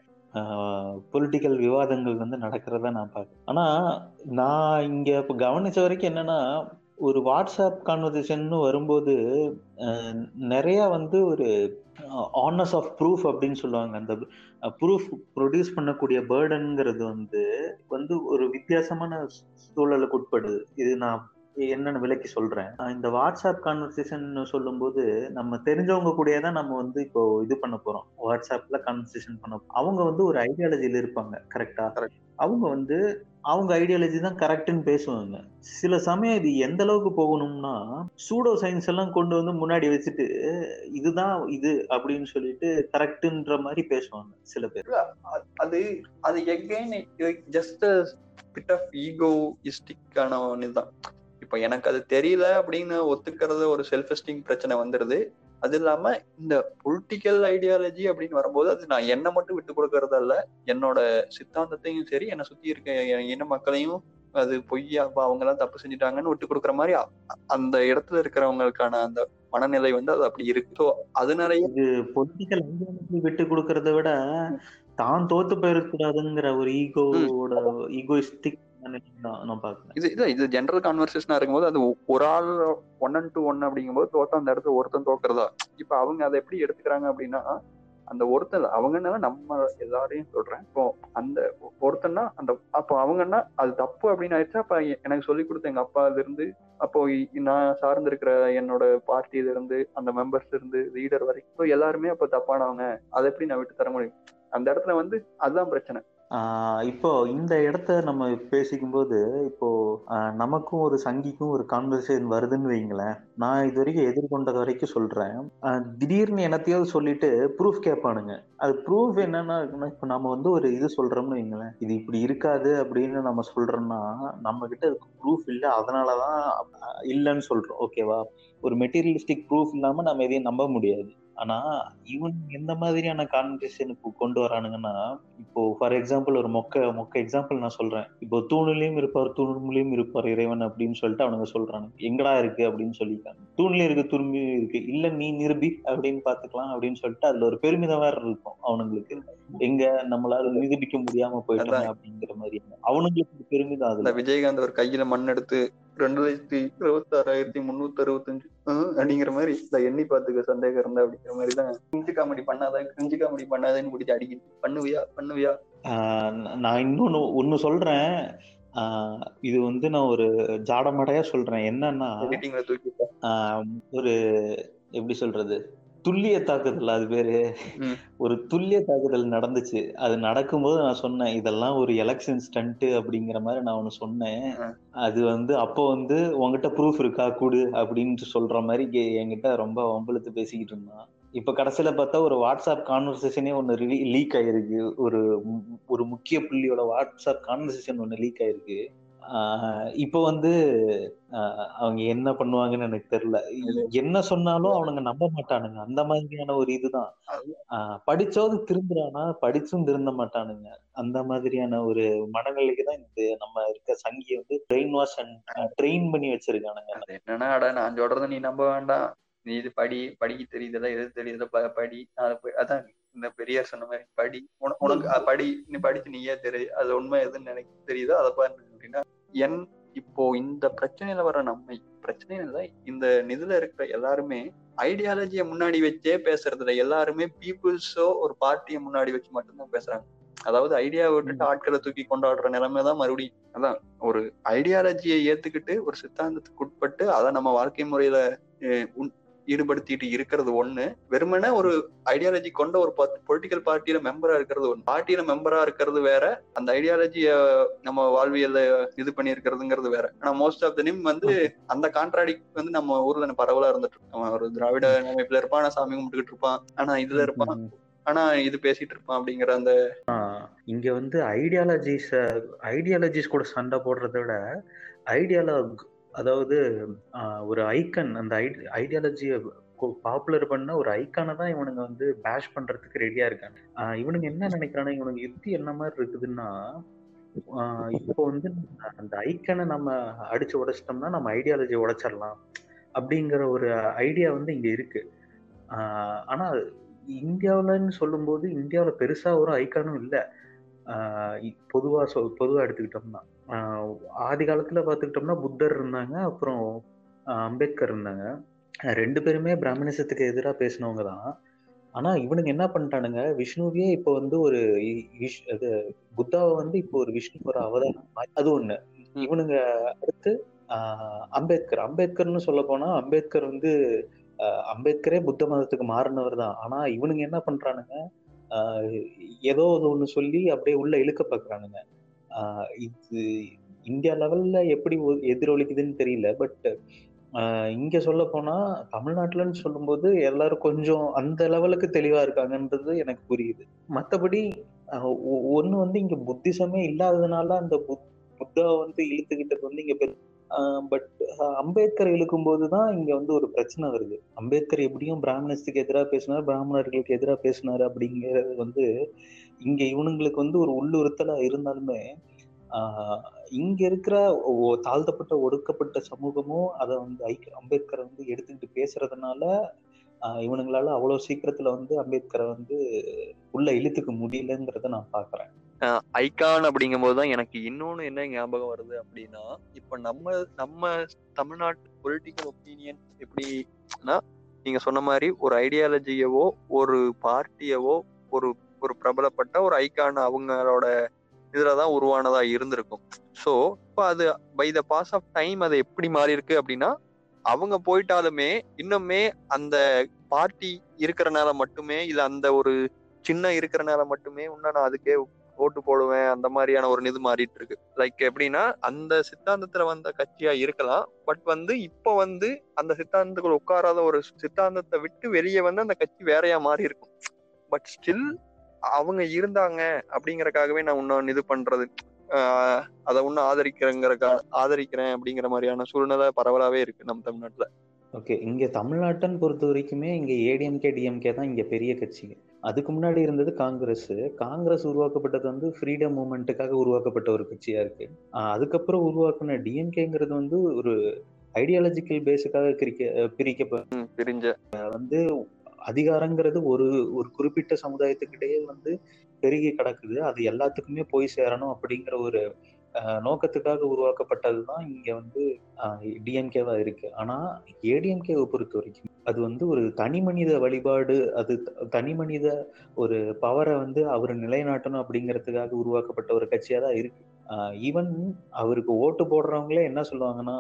பொலிட்டிக்கல் விவாதங்கள் வந்து நடக்கிறதா நான் பார்க்குறேன் ஆனால் நான் இங்கே இப்போ கவனிச்ச வரைக்கும் என்னன்னா ஒரு வாட்ஸ்அப் கான்வர்சேஷன் வரும்போது அஹ், நிறைய வந்து ஒரு ஆனஸ் ஆஃப் ப்ரூஃப் அப்படின்னு சொல்லுவாங்க அந்த ப்ரூஃப் ப்ரொடியூஸ் பண்ணக்கூடிய பேர்டன்ங்கிறது வந்து வந்து ஒரு வித்தியாசமான சூழலுக்கு உட்படுது இது நான் என்னன்னு விளக்கி சொல்றேன் அஹ் இந்த வாட்ஸ்அப் கான்வர்சேஷன் சொல்லும்போது நம்ம தெரிஞ்சவங்க கூடயே தான் நம்ம வந்து இப்போ இது பண்ண போறோம் வாட்ஸ்அப்ல கான்வர்சேஷன் பண்ண அவங்க வந்து ஒரு ஐடியாலஜில இருப்பாங்க கரெக்டா Correct. அவங்க வந்து அவங்க ஐடியாலஜி தான் கரெக்ட்னு பேசுவாங்க சில சமயம் இது எந்த அளவுக்கு போகணும்னா சூடோ சயின்ஸ் எல்லாம் கொண்டு வந்து முன்னாடி வச்சுட்டு இதுதான் இது அப்படின்னு சொல்லிட்டு கரெக்ட்ன்ற மாதிரி பேசுவாங்க சில பேர் அது அது எகைன் ஜஸ்ட் பிட் ஆஃப் ஈகோயிஸ்டிக்கான ஒன்று தான் இப்போ எனக்கு அது தெரியல அப்படின்னு ஒத்துக்கிறது ஒரு செல்ஃப் எஸ்டிங் பிரச்சனை வந்துடுது அது இல்லாம இந்த பொலிட்டிக்கல் ஐடியாலஜி அப்படின்னு வரும்போது அது நான் என்னை மட்டும் விட்டு கொடுக்கறதா இல்ல என்னோட சித்தாந்தத்தையும் சரி என்னை சுத்தி இருக்க என் இன மக்களையும் அது பொய்யா அப்ப அவங்க எல்லாம் தப்பு செஞ்சுட்டாங்கன்னு விட்டு கொடுக்குற மாதிரி அ- அந்த இடத்துல இருக்கிறவங்களுக்கான அந்த மனநிலை வந்து அது அப்படி இருக்கு ஸோ அது நிறைய இது பொலிட்டிக்கல் ஐடியாலஜி விட்டு கொடுக்கறத விட தான் தோத்து போயிடக்கூடாதுங்கிற ஒரு ஈகோவோட ஈகோயிஸ்டிக் நான் பாக்குறேன் இது இது இது ஜென்ரல் கான்வர்சேஷனா இருக்கும்போது அது ஒ- ஒரு ஆள் ஒன் அண்ட் டூ ஒன் அப்படிங்கும்போது தோத்தா அந்த இடத்துல ஒருத்தன் தோக்குறதா இப்ப அவங்க அதை எப்படி எடுத்துக்கிறாங்க அப்படின்னா அந்த ஒருத்தன் அவங்கன்னா நம்ம எல்லாரையும் சொல்றேன் இப்போ அந்த ஒ- ஒருத்தன்னா அந்த அப்போ அவங்கன்னா அது தப்பு அப்படின்னு ஆயிடுச்சா அப்ப எ- எனக்கு சொல்லி கொடுத்த எங்க அப்பா இருந்து அப்போ இ- நான் சார்ந்து இருக்கிற என்னோட பார்ட்டியில இருந்து அந்த மெம்பர்ஸ் இருந்து லீடர் வரைக்கும் so எல்லாருமே அப்ப தப்பானவங்க அதை எப்படி நான் விட்டு தர முடியும் அந்த இடத்துல வந்து அதுதான் பிரச்சனை ஆஹ் இப்போ இந்த இடத்த நம்ம பேசிக்கும் போது இப்போ ஆஹ் நமக்கும் ஒரு சங்கிக்கும் ஒரு கான்வர்சேஷன் வருதுன்னு வைங்களேன் நான் இது வரைக்கும் எதிர்கொண்டது வரைக்கும் சொல்றேன் ஆஹ் திடீர்னு என்னத்தையாவது சொல்லிட்டு ப்ரூஃப் கேட்பானுங்க அது ப்ரூஃப் என்னன்னா இருக்குன்னா, இப்போ நம்ம வந்து ஒரு இது சொல்றோம்னு வைங்களேன் இது இப்படி இருக்காது அப்படின்னு நம்ம சொல்றோம்னா நம்ம கிட்ட அதுக்கு ப்ரூஃப் இல்லை அதனாலதான் ஆஹ் இல்லைன்னு சொல்றோம் ஓகேவா ஒரு மெட்டீரியலிஸ்டிக் ப்ரூஃப் இல்லாம நம்ம எதையும் நம்ப முடியாது ஆனா இவன் எந்த மாதிரியான கான்வர்சேஷனுக்கு கொண்டு வரானுங்கன்னா இப்போ ஃபார் எக்ஸாம்பிள் ஒரு மொக்க மொக்க எக்ஸாம்பிள் நான் சொல்றேன் இப்போ தூணிலையும் இருப்பார் தூணுலையும் இருப்பார் இறைவன் அப்படின்னு சொல்லிட்டு அவனுங்க சொல்றானுங்க எங்கடா இருக்கு அப்படின்னு சொல்லிட்டாங்க தூண்லயும் இருக்கு துரும்பியும் இருக்கு இல்ல நீ நிரூபி அப்படின்னு பாத்துக்கலாம் அப்படின்னு சொல்லிட்டு அதுல ஒரு பெருமிதம் வேற இருக்கும் அவனுங்களுக்கு எங்க நம்மளால நிரூபிக்க முடியாம போயிட்டாங்க அப்படிங்கிற மாதிரி அவனுங்களுக்கு ஒரு பெருமிதம் இந்த அதுல விஜயகாந்த் ஒரு கையில மண் எடுத்து ரெண்டு லட்சத்தி இருபத்தி ஆறாயிரத்தி முன்னூத்தி அறுபத்தஞ்சு ஹம், அப்படிங்கிற மாதிரி இந்த எண்ணி பாத்துக்க சந்தேகம் இருந்தா அப்படிங்கிற மாதிரி தான் கிரிஞ்சு காமெடி பண்ணாத கிரிஞ்சு காமெடி பண்ணாதன்னு பிடிச்சி அடிக்கிட்டு பண்ணுவியா பண்ணுவியா ஆஹ் ந- நான் இன்னொன்னு ஒண்ணு சொல்றேன் ஆஹ் இது வந்து நான் ஒரு ஜாடமடையா சொல்றேன் என்னன்னா எடிட்டிங்ல தூக்கி ஆஹ் ஒரு எப்படி சொல்றது துல்லிய தாக்குதல் அது பேரு ம். ஒரு துல்லிய தாக்குதல் நடந்துச்சு அது நடக்கும்போது நான் சொன்னேன் இதெல்லாம் ஒரு எலெக்ஷன் ஸ்டண்ட் அப்படிங்கிற மாதிரி நான் ஒண்ணு சொன்னேன் ஆ. அது வந்து அப்போ வந்து உங்ககிட்ட ப்ரூஃப் இருக்கா கூடு அப்படின்ட்டு சொல்ற மாதிரி கே- என்கிட்ட ரொம்ப வம்பிழுத்து பேசிக்கிட்டு இருந்தான் இப்ப கடைசியில பார்த்தா ஒரு வாட்ஸ்அப் கான்வர்சேஷனே ஒன்னு லீக் ஆயிருக்கு ஒரு மு- ஒரு முக்கிய புள்ளியோட வாட்ஸ்அப் கான்வர்சேஷன் ஒன்னு லீக் ஆயிருக்கு ஆஹ் இப்போ வந்து ஆஹ் அவங்க என்ன பண்ணுவாங்கன்னு எனக்கு தெரியல என்ன சொன்னாலும் அவனுங்க நம்ப மாட்டானுங்க அந்த மாதிரியான ஒரு இதுதான் ஆஹ் படிச்சாவது திருந்துறானா படிச்சும் திருந்த மாட்டானுங்க அந்த மாதிரியான ஒரு மனநிலைக்கு தான் இந்த நம்ம இருக்க சங்கியை வந்து பிரெயின் வாஷ் அண்ட் ட்ரெயின் பண்ணி வச்சிருக்கானுங்க அது என்னன்னா அட நான் சொல்றத நீ நம்ப வேண்டாம் நீ இது படி படிக்க தெரியுதா எது தெரியுதா ப- படி அது போய்- அதான் இந்த பெரியார் சொன்ன மாதிரி படி உன- உனக்கு அ- படி நீ படிச்சு நீயே தெரி அது உண்மை எதுன்னு எனக்கு தெரியுதோ அதை பாரு அப்படின்னா என் இப்போ இந்த பிரச்சனையில வர நம்ம பிரச்சனையில இல்ல இந்த நிதில இருக்கிற எல்லாருமே ஐடியாலஜியை முன்னாடி வச்சே பேசுறதுல எல்லாருமே பீப்புள்ஸோ ஒரு பார்ட்டியை முன்னாடி வச்சு மட்டும்தான் பேசுறாங்க அதாவது ஐடியாவை விட்டுட்டு ஆட்களை தூக்கி கொண்டாடுற நிலைமை தான் மறுபடியும் அதான் ஒரு ஐடியாலஜியை ஏத்துக்கிட்டு ஒரு சித்தாந்தத்துக்கு உட்பட்டு அதை நம்ம வாழ்க்கை முறையில அஹ், உன்- ஈடுபடுத்திட்டு இருக்கிறது ஒண்ணு வெறுமனே ஒரு ஐடியாலஜி கொண்ட ஒரு பொலிட்டிக்கல் பார்ட்டியில மெம்பரா இருக்கிறது ஒண்ணு பார்ட்டியில மெம்பரா இருக்கிறது வேற அந்த ஐடியாலஜிய நம்ம வாழ்வியல்ல இது பண்ணி இருக்கிறதுங்கிறது வேற ஆனா மோஸ்ட் ஆஃப் த நிம் வந்து அந்த கான்ட்ராடிக் வந்து நம்ம ஊர்ல பரவலா இருந்துட்டு இருக்கு. அவன் ஒரு திராவிட அமைப்புல இருப்பான் ஆனா சாமி கும்பிட்டுக்கிட்டு இருப்பான் ஆனா இதுல இருப்பான் ஆனா இது பேசிட்டு இருப்பான் அப்படிங்கிற அந்த இங்க வந்து ஐடியாலஜிஸ் ஐடியாலஜிஸ் கூட சண்டை போடுறதை விட ஐடியாலஜ் அதாவது ஆஹ், ஒரு ஐக்கன் அந்த ஐடியாலஜியை பாப்புலர் பண்ண ஒரு ஐக்கானை தான் இவனுங்க வந்து பேஷ் பண்றதுக்கு ரெடியா இருக்காங்க ஆஹ், இவனுங்க என்ன நினைக்கிறாங்க இவனுங்க யுக்தி என்ன மாதிரி இருக்குதுன்னா ஆஹ், இப்போ வந்து நம்ம அந்த ஐக்கனை நம்ம அடிச்சு உடைச்சிட்டோம்னா நம்ம ஐடியாலஜி உடைச்சிடலாம் அப்படிங்கிற ஒரு ஐடியா வந்து இங்க இருக்கு ஆஹ், ஆனா இந்தியாவிலன்னு சொல்லும்போது இந்தியாவுல பெருசா ஒரு ஐக்கானும் இல்லை பொதுவா சொல் பொதுவா எடுத்துக்கிட்டோம்னா ஆஹ் ஆதி காலத்துல பாத்துக்கிட்டோம்னா புத்தர் இருந்தாங்க அப்புறம் ஆஹ் அம்பேத்கர் இருந்தாங்க அஹ் ரெண்டு பேருமே பிராமணிசத்துக்கு எதிராக பேசினவங்க தான் ஆனா இவனுங்க என்ன பண்ணிட்டானுங்க விஷ்ணுவையே இப்போ வந்து ஒரு இ- விஷ் அது புத்தாவை வந்து இப்போ ஒரு விஷ்ணு ஒரு அவதாரம் மாதிரி- அது ஒண்ணு இவனுங்க அடுத்து ஆஹ் அம்பேத்கர் அம்பேத்கர்னு சொல்ல போனா அம்பேத்கர் வந்து ஆஹ் அம்பேத்கரே புத்த மதத்துக்கு மாறினவர் தான் ஆனா இவனுங்க என்ன பண்றானுங்க ஆஹ் ஏதோ அது ஒண்ணு சொல்லி அப்படியே உள்ள இழுக்க பாக்குறானுங்க ஆஹ் இது இந்தியா லெவல்ல எப்படி ஒ- எதிரொலிக்குதுன்னு தெரியல பட் இங்க சொல்ல போனா தமிழ்நாட்டுலன்னு சொல்லும்போது எல்லாரும் கொஞ்சம் அந்த லெவலுக்கு தெளிவா இருக்காங்கன்றது எனக்கு புரியுது மத்தபடி ஆஹ் ஒ- ஒண்ணு வந்து இங்க புத்திசமே இல்லாததுனால அந்த புத் புத்தாவை வந்து இழுத்துக்கிட்டது வந்து இங்க பட் அம்பேத்கர் இழுக்கும்போது தான் இங்க வந்து ஒரு பிரச்சனை வருது அம்பேத்கர் எப்படியும் பிராமணத்துக்கு எதிராக பேசினார் பிராமணர்களுக்கு எதிராக பேசினாரு அப்படிங்கிறது வந்து இங்க இவனுங்களுக்கு வந்து ஒரு உள்ளுறுத்தலா இருந்தாலுமே ஆஹ் இங்க இருக்கிற ஒ- தாழ்த்தப்பட்ட ஒடுக்கப்பட்ட சமூகமும் அதை வந்து ஐக்க அம்பேத்கரை வந்து எடுத்துக்கிட்டு பேசுறதுனால ஆஹ் இவனுங்களால அவ்வளவு சீக்கிரத்துல வந்து அம்பேத்கரை வந்து உள்ள இழுத்துக்க முடியலங்கிறத நான் பாக்குறேன் ஐகான் அப்படிங்கும் போதுதான் எனக்கு இன்னொன்னு என்ன ஞாபகம் வருது அப்படின்னா இப்ப நம்ம நம்ம தமிழ்நாட்டு பொலிட்டிக்கல் ஒப்பீனியன் எப்படின்னா நீங்க சொன்ன மாதிரி ஒரு ஐடியாலஜியவோ ஒரு பார்ட்டியவோ ஒரு ஒரு பிரபலப்பட்ட ஒரு ஐகான் அவங்களோட இதுலதான் உருவானதா இருந்திருக்கும் ஸோ இப்போ அது by the pass of time அது எப்படி மாறி இருக்கு அப்படின்னா அவங்க போயிட்டாலுமே இன்னுமே அந்த பார்ட்டி இருக்கிறனால மட்டுமே இல்ல அந்த ஒரு சின்ன இருக்கிறனால மட்டுமே இன்னும் நான் அதுக்கே ஓட்டு போடுவேன் அந்த மாதிரியான ஒரு இது மாறிட்டு இருக்கு லைக் எப்படின்னா அந்த சித்தாந்தத்துல வந்த கட்சியா இருக்கலாம் பட் வந்து இப்போ வந்து அந்த சித்தாந்தத்துக்குள்ள உட்காராத ஒரு சித்தாந்தத்தை விட்டு வெளியே வந்து அந்த கட்சி வேறையா மாறி இருக்கும் பட் ஸ்டில் அவங்க இருந்தாங்க அப்படிங்கறக்காகவே நான் இன்னும் இது பண்றது ஆஹ் அதை இன்னும் ஆதரிக்கிறேங்கிறக்கா ஆதரிக்கிறேன் அப்படிங்கிற மாதிரியான சூழ்நிலை பரவலாவே இருக்கு நம்ம தமிழ்நாட்டுல ஓகே இங்க தமிழ்நாட்டன் பொறுத்த வரைக்குமே இங்க ஏடிஎம்கே டிஎம்கே தான் இங்க பெரிய கட்சி அதுக்கு முன்னாடி இருந்தது காங்கிரஸ் காங்கிரஸ் உருவாக்கப்பட்டது வந்து ஃப்ரீடம் மூமெண்ட்டுக்காக உருவாக்கப்பட்ட ஒரு கட்சியா இருக்கு ஆஹ் அதுக்கப்புறம் உருவாக்குன டிஎம்கேங்கிறது வந்து ஒரு ஐடியாலஜிக்கல் பேஸுக்காக பிரிக்க பிரிக்க ம், பிரிஞ்ச வந்து அதிகாரங்கிறது ஒரு ஒரு குறிப்பிட்ட சமுதாயத்துக்கிட்டயே வந்து பெருகி கிடக்குது அது எல்லாத்துக்குமே போய் சேரணும் அப்படிங்கிற ஒரு அஹ், நோக்கத்துக்காக உருவாக்கப்பட்டது தான் இங்க வந்து டிஎம்கேவா இருக்கு ஆனா ஏடிஎம்கேவை பொறுத்த வரைக்கும் அது வந்து ஒரு தனி மனித வழிபாடு அது த- தனி மனித ஒரு பவரை வந்து அவர் நிலைநாட்டணும் அப்படிங்கிறதுக்காக உருவாக்கப்பட்ட ஒரு கட்சியா தான் இருக்கு ஈவன் அவருக்கு ஓட்டு போடுறவங்களே என்ன சொல்லுவாங்கன்னா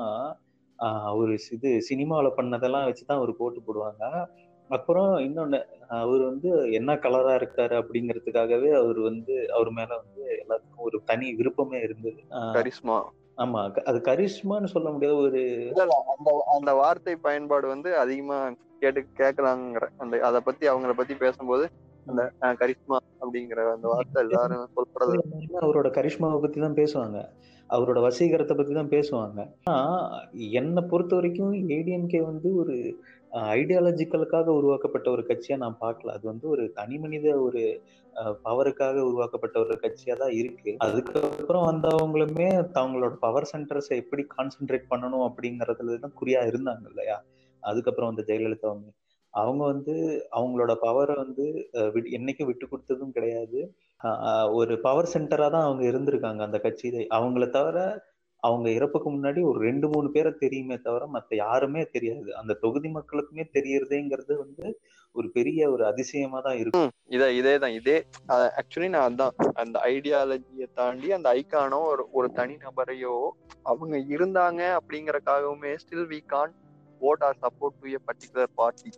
ஆஹ் அவரு இது சினிமாவில் பண்ணதெல்லாம் வச்சுதான் அவருக்கு ஓட்டு போடுவாங்க அப்புறம் இன்னொன்னு அவர் வந்து என்ன கலரா இருக்காரு அப்படிங்கிறதுக்காகவே அவர் வந்து அவர் மேல வந்து எல்லாத்துக்கும் ஒரு தனி விருப்பமே இருந்தது ஆஹ் கரிஸ்மா ஆமா க- அது கரிஷ்மான்னு சொல்ல முடியாத ஒரு இல்ல இல்ல அந்த அந்த வார்த்தை பயன்பாடு வந்து அதிகமா கேட்டு கேட்கலாங்கிற அந்த அத பத்தி அவங்கள பத்தி பேசும்போது அந்த அஹ், கரிஸ்மா அப்படிங்கிற அந்த வார்த்தை எல்லாரும் சொல்றது எல்லாருமே அவரோட கரிஷ்மாவை பத்தி தான் பேசுவாங்க அவரோட வசீகரத்தை பத்தி தான் பேசுவாங்க ஆனா என்னை பொறுத்த வரைக்கும் ஏடிஎம்கே வந்து ஒரு ஐடியாலஜிக்கலுக்காக உருவாக்கப்பட்ட ஒரு கட்சியா நான் பார்க்கல அது வந்து ஒரு தனி மனித ஒரு பவருக்காக உருவாக்கப்பட்ட ஒரு கட்சியா தான் இருக்கு அதுக்கப்புறம் வந்தவங்களுமே தங்களோட பவர் சென்டர்ஸை எப்படி கான்சென்ட்ரேட் பண்ணணும் அப்படிங்கறதுல தான் குறியா இருந்தாங்க இல்லையா அதுக்கப்புறம் வந்து ஜெயலலிதா அவங்க அவங்க வந்து அவங்களோட பவரை வந்து அஹ், விட்டு- என்னைக்கும் விட்டு கொடுத்ததும் கிடையாது ஆஹ் ஒரு பவர் சென்டரா தான் அவங்க இருந்திருக்காங்க அந்த கட்சியில அவங்கள தவிர அவங்க இறப்புக்கு முன்னாடி ஒரு ரெண்டு மூணு பேரை தெரியுமே தவிர மத்த யாருமே தெரியாது அந்த தொகுதி மக்களுக்குமே தெரியறதேங்கிறது வந்து ஒரு பெரிய ஒரு அதிசயமா தான் இருக்கும் இதே இதே தான் இதே ஆக்சுவலி நான் அதான் அந்த ஐடியாலஜியை தாண்டி அந்த ஐக்கானோ ஒரு ஒரு தனி நபரையோ அவங்க இருந்தாங்க அப்படிங்கறக்காகவுமே still we can vote or support to a particular party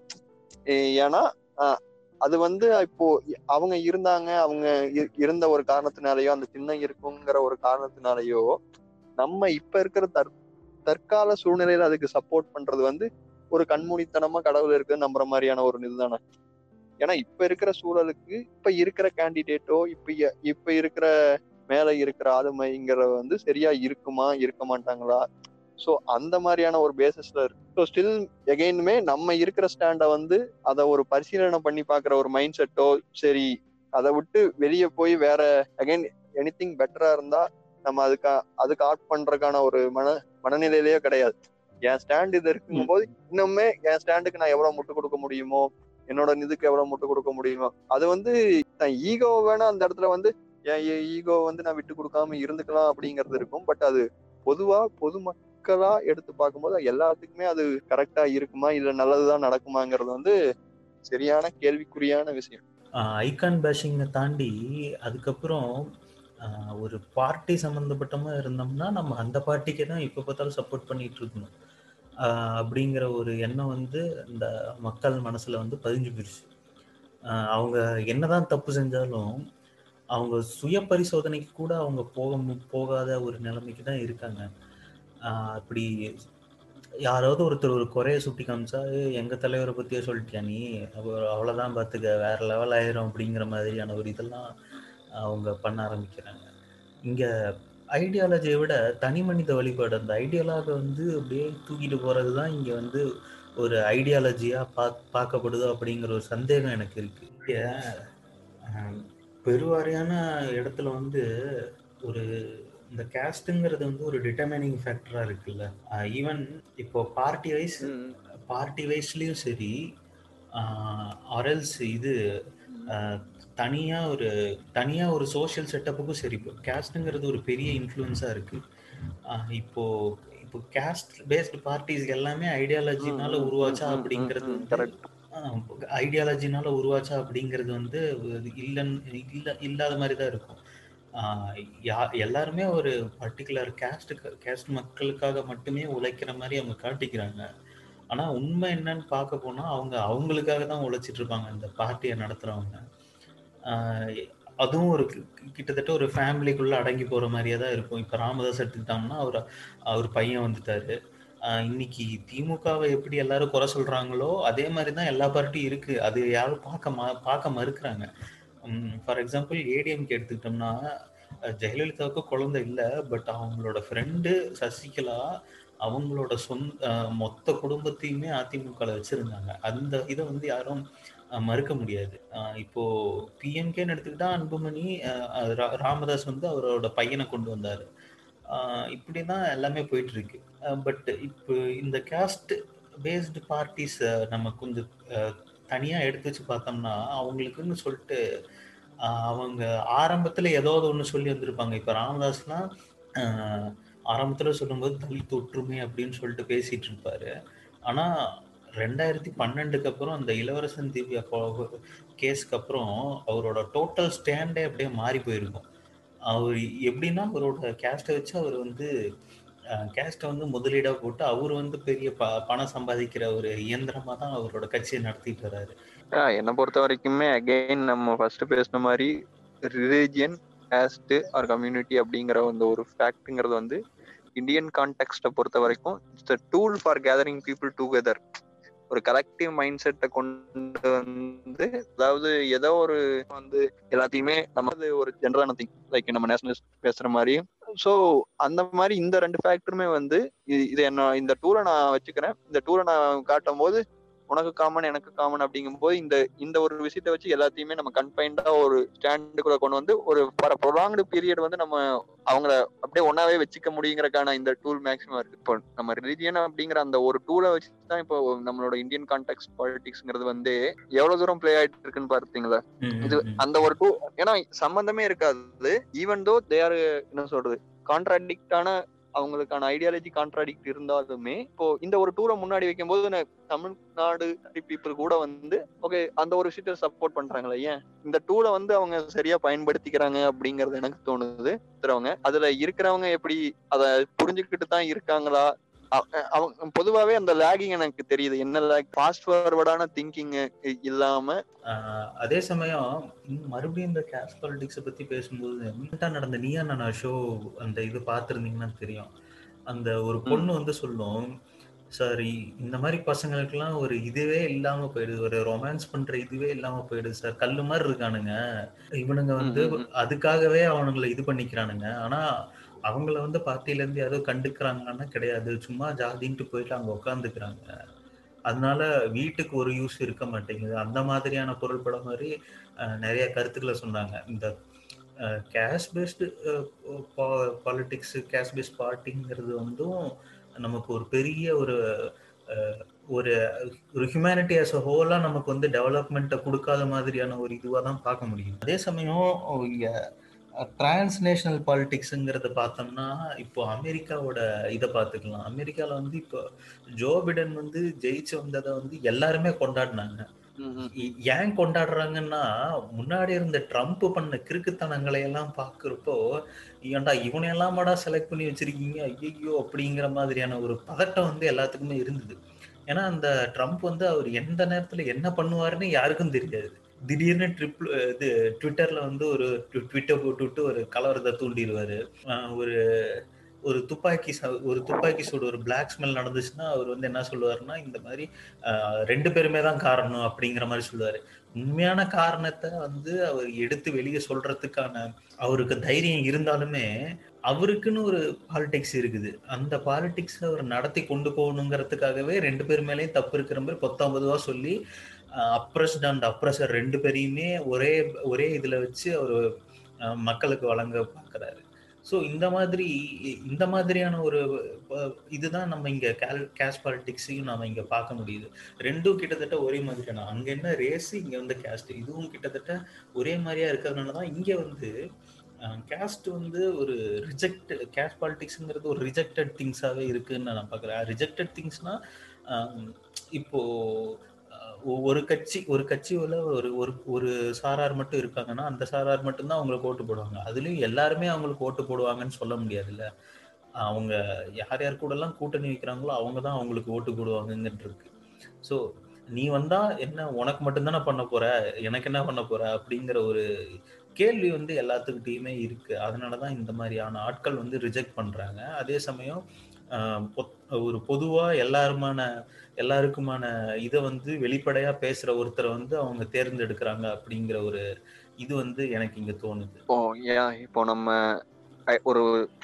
ஏன்னா அஹ், அது வந்து இப்போ அவங்க இருந்தாங்க அவங்க இ- இருந்த ஒரு காரணத்தினாலயோ அந்த சின்னம் இருக்குங்கிற ஒரு காரணத்தினாலயோ நம்ம இப்ப இருக்கிற தற் தற்கால சூழ்நிலையில அதுக்கு சப்போர்ட் பண்றது வந்து ஒரு கண்மூடித்தனமா கடவுள் இருக்குன்னு நம்புற மாதிரியான ஒரு இதுதானே ஏன்னா இப்ப இருக்கிற சூழலுக்கு இப்ப இருக்கிற கேண்டிடேட்டோ இப்ப இ- இப்ப இருக்கிற மேல இருக்கிற ஆளுமைங்கிற வந்து சரியா இருக்குமா இருக்க மாட்டாங்களா சோ அந்த மாதிரியான ஒரு பேசிஸ்ல இருக்கு ஸோ ஸ்டில் எகைனுமே நம்ம இருக்கிற ஸ்டாண்ட வந்து அதை ஒரு பரிசீலனை பண்ணி பாக்குற ஒரு மைண்ட் செட்டோ சரி அதை விட்டு வெளியே போய் வேற அகைன் எனி திங் பெட்டரா இருந்தா நம்ம அதுக்கு அதுக்கு ஆட் பண்றதுக்கான ஒரு மன மனநிலையிலேயே கிடையாது என் ஸ்டாண்ட் இது இருக்குங்கும்போது இன்னுமே என் ஸ்டாண்டுக்கு நான் எவ்வளவு முட்டு கொடுக்க முடியுமோ என்னோட இதுக்கு எவ்வளவு முட்டு கொடுக்க முடியுமோ அது வந்து நான் ஈகோ வேணா அந்த இடத்துல வந்து என் ஈகோ வந்து நான் விட்டு கொடுக்காம இருந்துக்கலாம் அப்படிங்கிறது இருக்கும் பட் அது பொதுவா பொதுமக்களா எடுத்து பார்க்கும்போது எல்லாத்துக்குமே அது கரெக்டா இருக்குமா இல்ல நல்லதுதான் நடக்குமாங்கிறது வந்து சரியான கேள்விக்குறியான விஷயம் ஐகான் பேஷிங்கை தாண்டி அதுக்கப்புறம் ஆஹ், ஒரு பார்ட்டி சம்மந்தப்பட்டமா இருந்தோம்னா நம்ம அந்த பார்ட்டிக்கே தான் இப்போ பார்த்தாலும் சப்போர்ட் பண்ணிட்டு இருக்கணும் ஆஹ், அப்படிங்கிற ஒரு எண்ணம் வந்து இந்த மக்கள் மனசுல வந்து பதிஞ்சு போயிடுச்சு ஆஹ், அவங்க என்னதான் தப்பு செஞ்சாலும் அவங்க சுய பரிசோதனைக்கு கூட அவங்க போக மு- போகாத ஒரு நிலைமைக்கு தான் இருக்காங்க ஆஹ், அப்படி யாராவது ஒருத்தர் ஒரு குறைய சுட்டி காமிச்சா "ஏய், எங்க தலைவரை பத்தியே சொல்லிட்டியா நீ அவர் அவ்வளவுதான் பாத்துக்க வேற லெவல் ஆயிரும் அப்படிங்கிற மாதிரியான ஒரு இதெல்லாம் அவங்க பண்ண ஆரம்பிக்கிறாங்க இங்க ஐடியாலஜியை விட தனி மனித வழிபாடு அந்த ஐடியலாக வந்து அப்படியே தூக்கிட்டு போறது தான் இங்க வந்து ஒரு ஐடியாலஜியா பா பார்க்கப்படுதோ அப்படிங்கிற ஒரு சந்தேகம் எனக்கு இருக்கு இங்க ஆஹ், பெருவாரியான இடத்துல வந்து ஒரு இந்த கேஸ்ட்டுங்கிறது வந்து ஒரு டிட்டர்மினிங் ஃபேக்டரா இருக்குல்ல ஈவன் இப்போ பார்ட்டி வைஸ் பார்ட்டி வைஸ்லயும் சரி ஆர்எல்ஸ் இது ஆஹ், தனியா ஒரு தனியா ஒரு சோஷியல் செட்டப்புக்கும் சரி இப்போ கேஸ்ட்டுங்கிறது ஒரு பெரிய இன்ஃப்ளூயன்ஸா இருக்கு ஆஹ், இப்போ இப்போ கேஸ்ட் பேஸ்டு பார்ட்டிஸ் எல்லாமே ஐடியாலஜினால உருவாச்சா அப்படிங்கிறது வந்து கரெக்ட் ஐடியாலஜினால உருவாச்சா அப்படிங்கிறது வந்து இல்லைன்னு இல்ல இல்லாத மாதிரி தான் இருக்கும் ஆஹ் யா- எல்லாருமே ஒரு பர்டிகுலர் கேஸ்ட் கேஸ்ட் மக்களுக்காக மட்டுமே உழைக்கிற மாதிரி அவங்க காட்டிக்கிறாங்க ஆனா உண்மை என்னன்னு பார்க்க போனா அவங்க அவங்களுக்காக தான் உழைச்சிட்டு இருப்பாங்க இந்த பார்ட்டியை நடத்துறவங்க ஆஹ் அதுவும் ஒரு கி- கிட்டத்தட்ட ஒரு ஃபேமிலிக்குள்ள அடங்கி போற மாதிரியே தான் இருக்கும் இப்ப ராமதாஸ் எடுத்துக்கிட்டோம்னா அவர் அவர் பையன் வந்துட்டாரு ஆஹ் இன்னைக்கு திமுகவை எப்படி எல்லாரும் குறை சொல்றாங்களோ அதே மாதிரி தான் எல்லா பார்ட்டியும் இருக்கு அது யாரும் பார்க்க ம பார்க்க மறுக்கிறாங்க ஃபார் எக்ஸாம்பிள் ஏடிஎம்கே எடுத்துக்கிட்டோம்னா அஹ் ஜெயலலிதாவுக்கு குழந்தை இல்லை பட் அவங்களோட ஃப்ரெண்டு சசிகலா அவங்களோட சொந்த மொத்த குடும்பத்தையுமே அதிமுக வச்சிருந்தாங்க அந்த இதை வந்து யாரும் மறுக்க முடியாது இப்போ பிஎம்கேன்னு எடுத்துக்கிட்டா அன்புமணி ராமதாஸ் வந்து அவரோட பையனை கொண்டு வந்தாரு இப்படிதான் எல்லாமே போயிட்டு இருக்கு பட் இப்போ இந்த கேஸ்ட் பேஸ்டு பார்ட்டிஸ் நம்ம கொஞ்சம் தனியா எடுத்து வச்சு பார்த்தோம்னா அவங்களுக்குன்னு சொல்லிட்டு அவங்க ஆரம்பத்துல ஏதாவது ஒண்ணு சொல்லி வந்திருப்பாங்க இப்ப ராமதாஸ்லாம் ஆரம்பத்துல சொல்லும்போது தலித் ஒற்றுமை அப்படின்னு சொல்லிட்டு பேசிட்டு இருப்பாரு ஆனா ரெண்டாயிரத்தி பன்னெண்டுக்கு அப்புறம் அந்த இளவரசன் திவ்யா கேஸ்க்கு அப்புறம் அவரோட டோட்டல் ஸ்டாண்டே அப்படியே மாறி போயிருக்கும் அவர் எப்படின்னா அவரோட கேஸ்ட்டை வச்சு அவர் வந்து கேஸ்ட்டை வந்து முதலீடாக போட்டு அவர் வந்து பெரிய ப பணம் சம்பாதிக்கிற ஒரு இயந்திரமாக தான் அவரோட கட்சியை நடத்திட்டு வர்றாரு என்னை பொறுத்த வரைக்குமே அகெயின் நம்ம ஃபர்ஸ்ட் பேசின மாதிரி ரிலீஜியன் கேஸ்ட் ஆர் கம்யூனிட்டி அப்படிங்கிற அந்த ஒரு ஃபேக்ட்ங்கிறது வந்து இந்தியன் கான்டெக்ட்டை பொறுத்த வரைக்கும் it's a tool for gathering people together ஒரு கலெக்டிவ் மைண்ட் செட்டை கொண்டு வந்து அதாவது ஏதோ ஒரு வந்து எல்லாத்தையுமே நம்ம ஒரு ஜென்ரலான திங் லைக் நம்ம நேஷனலிஸ்ட் பேசுற மாதிரி ஸோ அந்த மாதிரி இந்த ரெண்டு ஃபேக்டருமே வந்து இது என்ன இந்த டூரை நான் வச்சுக்கிறேன் இந்த டூரை நான் காட்டும் போது உனக்கு காமன் எனக்கு காமன் அப்படிங்கும்போது இந்த இந்த ஒரு விஷயத்த வச்சு எல்லாத்தையுமே நம்ம கன்ஃபைண்டா ஒரு ஸ்டாண்டுக்குள்ள கொண்டு வந்து ஒரு ஃபார் ப்ரொலாங்டு பீரியட் வந்து நம்ம அவங்கள அப்படியே ஒன்னாவே வச்சுக்க முடியுங்கிறக்கான இந்த டூல் மேக்ஸிமம் இருக்கு இப்போ நம்ம ரிலிஜியன் அப்படிங்கிற அந்த ஒரு டூலை வச்சு தான் இப்போ நம்மளோட இந்தியன் கான்டெக்ட் பாலிடிக்ஸ்ங்கிறது வந்து எவ்வளவு தூரம் பிளே ஆயிட்டு இருக்குன்னு பார்த்தீங்களா இது அந்த ஒரு டூ ஏன்னா சம்பந்தமே இருக்காது ஈவன் தோ தே ஆர் என்ன சொல்றது கான்ட்ராடிக்டான அவங்களுக்கான ஐடியாலஜி கான்ட்ராடிக்ட் இருந்தாலுமே இப்போ இந்த ஒரு டூரை முன்னாடி வைக்கும் போது தமிழ்நாடு பீப்புள் கூட வந்து ஓகே அந்த ஒரு விஷயத்த சப்போர்ட் பண்றாங்களே ஏன் இந்த டூலை வந்து அவங்க சரியா பயன்படுத்திக்கிறாங்க அப்படிங்கறது எனக்கு தோணுது இருக்கிறவங்க அதுல இருக்கிறவங்க எப்படி அதை புரிஞ்சுக்கிட்டு தான் இருக்காங்களா அவங்க பொதுவாவே அந்த லேகிங் எனக்கு தெரியுது என்ன லேக் ஃபாஸ்ட் ஃபார்வர்டான திங்கிங் இல்லாம அதே சமயம் மறுபடியும் இந்த கேஷ் பாலிடிக்ஸ் பத்தி பேசும்போது நடந்த நீயா நான் ஷோ அந்த இது பார்த்துருந்தீங்கன்னா தெரியும் அந்த ஒரு பொண்ணு வந்து சொல்லும் சாரி இந்த மாதிரி பசங்களுக்கெல்லாம் ஒரு இதுவே இல்லாம போயிடுது ஒரு ரொமான்ஸ் பண்ற இதுவே இல்லாம போயிடுது சார் கல்லு மாதிரி இருக்கானுங்க இவனுங்க வந்து அதுக்காகவே அவனுங்களை இது பண்ணிக்கிறானுங்க ஆனா அவங்கள வந்து பார்ட்டில இருந்து யாரோ கண்டுக்கிறாங்கன்னா கிடையாது சும்மா ஜாதின்ட்டு போயிட்டு அங்க உட்காந்துக்கிறாங்க அதனால வீட்டுக்கு ஒரு யூஸ் இருக்க மாட்டேங்குது அந்த மாதிரியான பொருள்பட மாதிரி நிறைய கருத்துக்களை சொன்னாங்க இந்த cash based politics cash based பார்ட்டிங்கிறது வந்தும் நமக்கு ஒரு பெரிய ஒரு ஒரு ஒரு ஹியூமனிட்டி அஸ் அ ஹோலா நமக்கு வந்து டெவலப்மெண்ட்டை கொடுக்காத மாதிரியான ஒரு இதுவாக தான் பார்க்க முடியும் அதே சமயம் இங்கே டிரான்ஸ்நேஷனல் பாலிடிக்ஸுங்கிறத பார்த்தோம்னா இப்போ அமெரிக்காவோட இதை பார்த்துக்கலாம் அமெரிக்காவில் வந்து இப்போ ஜோ பிடன் வந்து ஜெயிச்சு வந்ததை வந்து எல்லாருமே கொண்டாடினாங்க ஏன் கொண்டாடுறாங்கன்னா முன்னாடி இருந்த ட்ரம்ப் பண்ண கிறுக்குத்தனங்களை எல்லாம் பாக்குறப்போ ஏன்டா இவனையெல்லாமாடா செலக்ட் பண்ணி வச்சிருக்கீங்க ஐயோ அப்படிங்கிற மாதிரியான ஒரு பதட்டம் வந்து எல்லாத்துக்குமே இருந்தது ஏன்னா அந்த ட்ரம்ப் வந்து அவர் எந்த நேரத்துல என்ன பண்ணுவாருன்னு யாருக்கும் தெரியாது திடீர்னு ட்ரிப் இது ட்விட்டர்ல வந்து ஒரு ட்விட்டர் போட்டுவிட்டு ஒரு கலவரத்தை தூண்டிடுவாரு ஒரு ஒரு துப்பாக்கி ஒரு துப்பாக்கி சூடு ஒரு பிளாக் ஸ்மெல் நடந்துச்சுன்னா அவர் வந்து என்ன சொல்லுவாருன்னா இந்த மாதிரி ரெண்டு பேருமே தான் காரணம் அப்படிங்கிற மாதிரி சொல்லுவாரு உண்மையான காரணத்தை வந்து அவர் எடுத்து வெளியே சொல்றதுக்கான அவருக்கு தைரியம் இருந்தாலுமே அவருக்குன்னு ஒரு பாலிடிக்ஸ் இருக்குது அந்த பாலிடிக்ஸ் அவர் நடத்தி கொண்டு போகணுங்கிறதுக்காகவே ரெண்டு பேர் மேலேயும் தப்பு இருக்கிற மாதிரி பத்தொன்பதுவா சொல்லி அப்ரஸ்ட் அண்ட் அப்ரஸர் ரெண்டு பேரையுமே ஒரே ஒரே இதுல வச்சு அவர் மக்களுக்கு வழங்க பார்க்குறாரு ஸோ இந்த மாதிரி இந்த மாதிரியான ஒரு இதுதான் நம்ம இங்க கேஷ் பாலிடிக்ஸையும் நம்ம இங்க பார்க்க முடியுது ரெண்டும் கிட்டத்தட்ட ஒரே மாதிரியான அங்க என்ன ரேஸ் இங்க வந்து கேஸ்ட் இதுவும் கிட்டத்தட்ட ஒரே மாதிரியா இருக்கிறதுனால தான் இங்க வந்து கேஸ்ட் வந்து ஒரு ரிஜெக்ட் கேஷ் பாலிடிக்ஸுங்கிறது ஒரு ரிஜெக்டட் திங்ஸாவே இருக்குன்னு நான் பார்க்குறேன் ரிஜெக்டட் திங்ஸ்னா இப்போ ஒரு கட்சி ஒரு கட்சியில ஒரு ஒரு ஒரு சாரார் மட்டும் இருக்காங்கன்னா அந்த சாரார் மட்டும்தான் அவங்களுக்கு ஓட்டு போடுவாங்க அதுலயும் எல்லாருமே அவங்களுக்கு ஓட்டு போடுவாங்கன்னு சொல்ல முடியாதுல்ல அவங்க யார் யார் கூட எல்லாம் கூட்டணி வைக்கிறாங்களோ அவங்க தான் அவங்களுக்கு ஓட்டு போடுவாங்கன்னு இருக்கு ஸோ நீ வந்தா என்ன உனக்கு மட்டும்தானே பண்ண போற எனக்கு என்ன பண்ண போற அப்படிங்கிற ஒரு கேள்வி வந்து எல்லாத்துக்கிட்டையுமே இருக்கு அதனாலதான் இந்த மாதிரியான ஆட்கள் வந்து ரிஜெக்ட் பண்றாங்க அதே சமயம் ஒரு பொதுவா எல்லாருமான எல்லாருக்குமான இதை வந்து வெளிப்படையா பேசுற ஒருத்தரை வந்து அவங்க தேர்ந்தெடுக்கிறாங்க அப்படிங்கிற ஒரு இது வந்து எனக்கு இங்க தோணுது இப்போ ஏன் இப்போ நம்ம ஒரு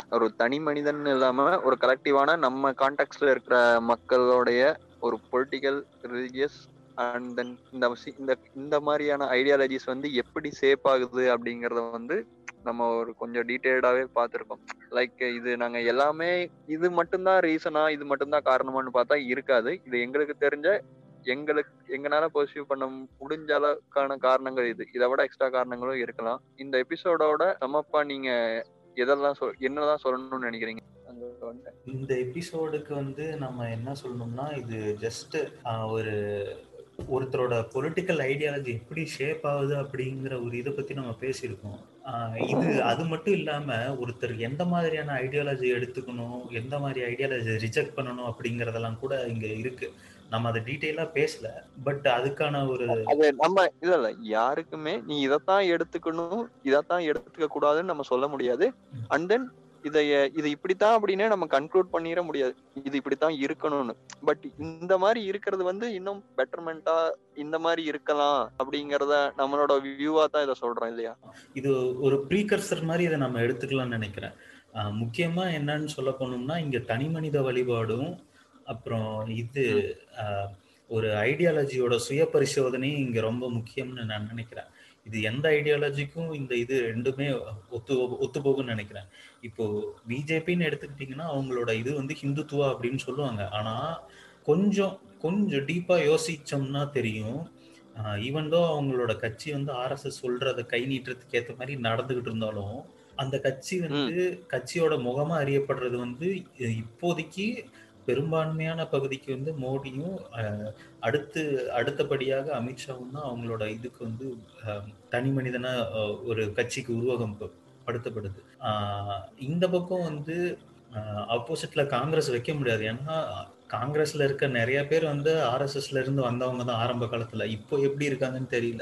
ஒரு தனி மனிதன் இல்லாம ஒரு கலெக்டிவான நம்ம கான்டாக்ட்ல இருக்கிற மக்களுடைய ஒரு பொலிட்டிக்கல் ரிலிஜியஸ் அண்ட் தென் இந்த சி- இந்த இந்த மாதிரியான ஐடியாலஜிஸ் வந்து எப்படி சேப் ஆகுது அப்படிங்கறத வந்து நம்ம ஒரு கொஞ்சம் டீட்டெயில்டாவே பார்த்துருக்கோம் லைக் இது நாங்க எல்லாமே இது மட்டும்தான் ரீசனா இது மட்டும்தான் காரணமான்னு பார்த்தா இருக்காது இது எங்களுக்கு தெரிஞ்ச எங்களுக்கு எங்களால பர்சீவ் பண்ண முடிஞ்ச அளவுக்கான காரணங்கள் இது இதை விட எக்ஸ்ட்ரா காரணங்களும் இருக்கலாம் இந்த எபிசோடோட சமப்பா நீங்க எதெல்லாம் சொல் என்னதான் சொல்லணும்னு நினைக்கிறீங்க அங்க வந்துட்டேன். இந்த எபிசோடுக்கு வந்து நம்ம என்ன சொல்லணும்னா இது ஜஸ்ட் ஒரு ஒருத்தரோட பொலிட்டிக்கல் ஐடியாலஜி எப்படி ஷேப் ஆகுது அப்படிங்கிற ஒரு இதை பத்தி நம்ம பேசியிருக்கோம் ஆஹ் இது அது மட்டும் இல்லாம ஒருத்தர் எந்த மாதிரியான ஐடியாலஜி எடுத்துக்கணும் எந்த மாதிரி ஐடியாலஜி ரிஜெக்ட் பண்ணணும் அப்படிங்கறதெல்லாம் கூட இங்க இருக்கு நம்ம அதை டீட்டெயிலா பேசல பட் அதுக்கான ஒரு அது நம்ம இல்ல இல்ல யாருக்குமே நீ இதைத்தான் எடுத்துக்கணும் இதைத்தான் எடுத்துக்க கூடாதுன்னு நம்ம சொல்ல முடியாது அண்ட் தென் இதை இது இப்படித்தான் அப்படின்னே நம்ம கன்க்ளூட் பண்ணிட முடியாது இது இப்படித்தான் இருக்கணும்னு பட் இந்த மாதிரி இருக்கிறது வந்து இன்னும் பெட்டர்மெண்டா இந்த மாதிரி இருக்கலாம் அப்படிங்கறத நம்மளோட வியூவா தான் இதை சொல்றோம் இல்லையா இது ஒரு ப்ரீகர்சர் மாதிரி இதை நம்ம எடுத்துக்கலாம்னு நினைக்கிறேன் ஆஹ் முக்கியமா என்னன்னு சொல்ல போனோம்னா இங்க தனி மனித வழிபாடும் அப்புறம் இது ஆஹ் ஒரு ஐடியாலஜியோட சுய பரிசோதனையும் இங்க ரொம்ப முக்கியம்னு நான் நினைக்கிறேன் இது எந்த ஐடியாலஜிக்கும் இந்த இது ரெண்டுமே ஒத்து ஒத்து போகும்னு நினைக்கிறேன் இப்போ பிஜேபின்னு எடுத்துக்கிட்டிங்கன்னா அவங்களோட இது வந்து ஹிந்துத்துவா அப்படின்னு சொல்லுவாங்க ஆனா கொஞ்சம் கொஞ்சம் டீப்பா யோசிச்சோம்னா தெரியும் ஈவன் தோ அவங்களோட கட்சி வந்து ஆர்எஸ்எஸ் சொல்றத கை நீட்டுறதுக்கு ஏத்த மாதிரி நடந்துகிட்டு இருந்தாலும் அந்த கட்சி வந்து கட்சியோட முகமா அறியப்படுறது வந்து இ- இப்போதைக்கு பெரும்பான்மையான பகுதிக்கு வந்து மோடியும் அஹ், அடுத்து அடுத்தபடியாக அமித்ஷாவும் தான் அவங்களோட இதுக்கு வந்து அஹ், தனி மனிதனா அஹ், ஒரு கட்சிக்கு உருவகம் ப- படுத்தப்படுது ஆஹ், இந்த பக்கம் வந்து ஆப்போசிட்ல காங்கிரஸ் வைக்க முடியாது ஏன்னா காங்கிரஸ்ல இருக்க நிறைய பேர் வந்து ஆர்எஸ்எஸ்ல இருந்து வந்தவங்க தான் ஆரம்ப காலத்துல இப்போ எப்படி இருக்காங்கன்னு தெரியல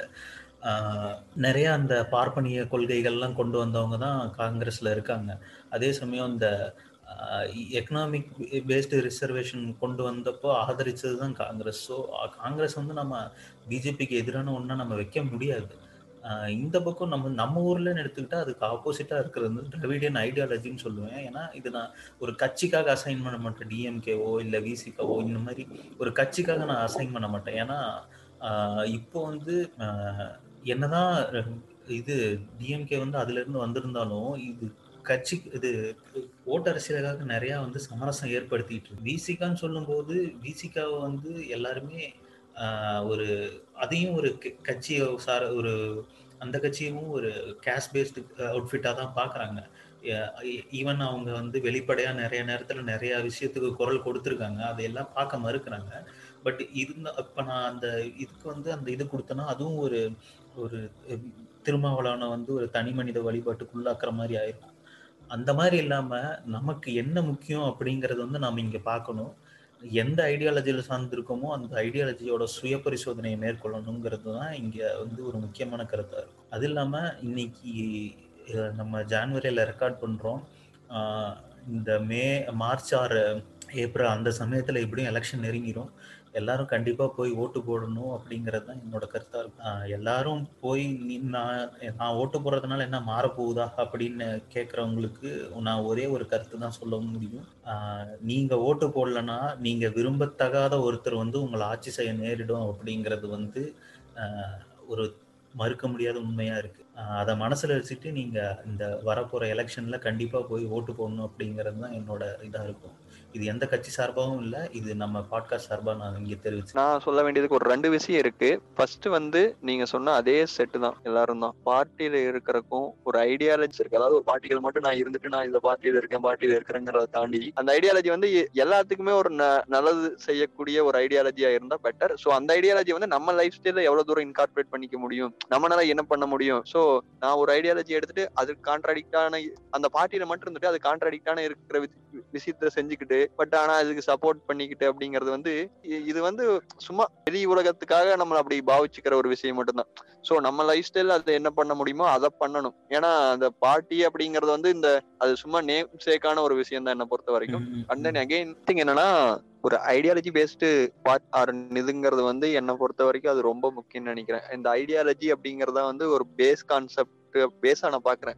ஆஹ் நிறைய அந்த பார்ப்பனிய கொள்கைகள்லாம் கொண்டு வந்தவங்க தான் காங்கிரஸ்ல இருக்காங்க அதே சமயம் இந்த எக்கனாமிக் பேஸ்டு ரிசர்வேஷன் கொண்டு வந்தப்போ ஆதரிச்சது தான் காங்கிரஸ் ஸோ காங்கிரஸ் வந்து நம்ம பிஜேபிக்கு எதிரான ஒன்றா நம்ம வைக்க முடியாது ஆஹ் இந்த பக்கம் நம்ம நம்ம ஊர்லன்னு எடுத்துக்கிட்டா அதுக்கு ஆப்போசிட்டா இருக்கிறது வந்து திராவிடியன் ஐடியாலஜின்னு சொல்லுவேன் ஏன்னா இது நான் ஒரு கட்சிக்காக அசைன் பண்ண மாட்டேன் டிஎம்கேவோ இல்லை விசிகாவோ இந்த மாதிரி ஒரு கட்சிக்காக நான் அசைன் பண்ண மாட்டேன் ஏன்னா ஆஹ் இப்போ வந்து ஆஹ் என்னதான் இது டிஎம்கே வந்து அதுல இருந்து வந்திருந்தாலும் இது கட்சி இது ஓட்டு அரசியலுக்காக நிறைய வந்து சமரசம் ஏற்படுத்திட்டு இருக்கு விசிகான்னு சொல்லும்போது விசிகாவை வந்து எல்லாருமே ஆஹ் ஒரு அதையும் ஒரு க- கட்சியை சார ஒரு அந்த கட்சியும் ஒரு கேஷ் பேஸ்டு அவுட்ஃபிட்டாக தான் பார்க்குறாங்க ஈவன் அவங்க வந்து வெளிப்படையாக நிறைய நேரத்தில் நிறைய விஷயத்துக்கு குரல் கொடுத்துருக்காங்க அதையெல்லாம் பார்க்க மறுக்கிறாங்க பட் இருந்த இப்போ நான் அந்த இதுக்கு வந்து அந்த இது கொடுத்தேன்னா அதுவும் ஒரு ஒரு அஹ், திருமாவளவனை வந்து ஒரு தனி மனித வழிபாட்டுக்குள்ளாக்குற மாதிரி ஆயிருக்கும் அந்த மாதிரி இல்லாம நமக்கு என்ன முக்கியம் அப்படிங்கறது வந்து நாம இங்க பார்க்கணும் எந்த ஐடியாலஜியில சார்ந்திருக்கோமோ அந்த ஐடியாலஜியோட சுய பரிசோதனையை மேற்கொள்ளணுங்கிறது தான் இங்க வந்து ஒரு முக்கியமான கருத்தா இருக்கும் அது இல்லாம இன்னைக்கு அஹ், நம்ம ஜான்வரியில ரெக்கார்ட் பண்றோம் ஆஹ், இந்த மே மார்ச் ஆறு ஏப்ரல் அந்த சமயத்துல எப்படியும் எலெக்ஷன் நெருங்கிரும் எல்லாரும் கண்டிப்பா போய் ஓட்டு போடணும் அப்படிங்கிறது தான் என்னோட கருத்தா இருக்கும் ஆஹ் எல்லாரும் போய் நீ நான் நான் ஓட்டு போடுறதுனால என்ன மாறப்போகுதா அப்படின்னு கேட்குறவங்களுக்கு நான் ஒரே ஒரு கருத்து தான் சொல்ல முடியும் ஆஹ் நீங்க ஓட்டு போடலன்னா நீங்க விரும்பத்தகாத ஒருத்தர் வந்து உங்களை ஆட்சி செய்ய நேரிடும் அப்படிங்கிறது வந்து ஆஹ் ஒரு மறுக்க முடியாத உண்மையா இருக்கு ஆஹ் அதை மனசுல வச்சுட்டு நீங்க இந்த வரப்போற எலெக்ஷன்ல கண்டிப்பா போய் ஓட்டு போடணும் அப்படிங்கிறது தான் என்னோட இதா இருக்கும் இது எந்த கட்சி சார்பாகவும் இல்லை இது நம்ம பாட்காஸ்ட் சார்பா நான் இங்க தெரிவிச்சு நான் சொல்ல வேண்டியதுக்கு ஒரு ரெண்டு விஷயம் இருக்கு ஃபர்ஸ்ட் வந்து நீங்க சொன்ன அதே செட்டு தான் எல்லாரும் தான் பார்ட்டியில இருக்கிறக்கும் ஒரு ஐடியாலஜி இருக்கு அதாவது ஒரு பார்ட்டிகள் மட்டும் நான் இருந்துட்டு நான் இந்த பார்ட்டியில இருக்கேன் பார்ட்டியில இருக்கிறேங்கிறத தாண்டி அந்த ஐடியாலஜி வந்து எ- எல்லாத்துக்குமே ஒரு ந- நல்லது செய்யக்கூடிய ஒரு ஐடியாலஜியா இருந்தா பெட்டர் ஸோ அந்த ஐடியாலஜி வந்து நம்ம லைஃப் ஸ்டைல எவ்வளவு தூரம் இன்கார்பரேட் பண்ணிக்க முடியும் நம்மளால என்ன பண்ண முடியும் ஸோ நான் ஒரு ஐடியாலஜி எடுத்துட்டு அது கான்ட்ராடிக்டான அந்த பார்ட்டியில மட்டும் இருந்துட்டு அது கான்ட்ராடிக்டான இருக்கிற வி- விஷயத்த செஞ்சுக்கிட்டு பட் ஆனா அதுக்கு சப்போர்ட் பண்ணிக்கிட்டு அப்படிங்கிறது வந்து இ- இது வந்து சும்மா வெளி உலகத்துக்காக நம்ம அப்படி பாவிச்சுக்கிற ஒரு விஷயம் மட்டும்தான் சோ நம்ம லைஃப் ஸ்டைல் அது என்ன பண்ண முடியுமோ அதை பண்ணணும் ஏன்னா அந்த பார்ட்டி அப்படிங்கறது வந்து இந்த அது சும்மா நேம் சேக்கான ஒரு விஷயம் தான் என்ன பொறுத்த வரைக்கும் அண்ட் தென் அகைன் திங் என்னன்னா ஒரு ஐடியாலஜி பேஸ்டு பார்ட் ஆர் இதுங்கிறது வந்து என்னை பொறுத்த வரைக்கும் அது ரொம்ப முக்கியம்னு நினைக்கிறேன் இந்த ஐடியாலஜி அப்படிங்கறத வந்து ஒரு பேஸ் கான்செப்ட் பேஸா நான் பாக்குறேன்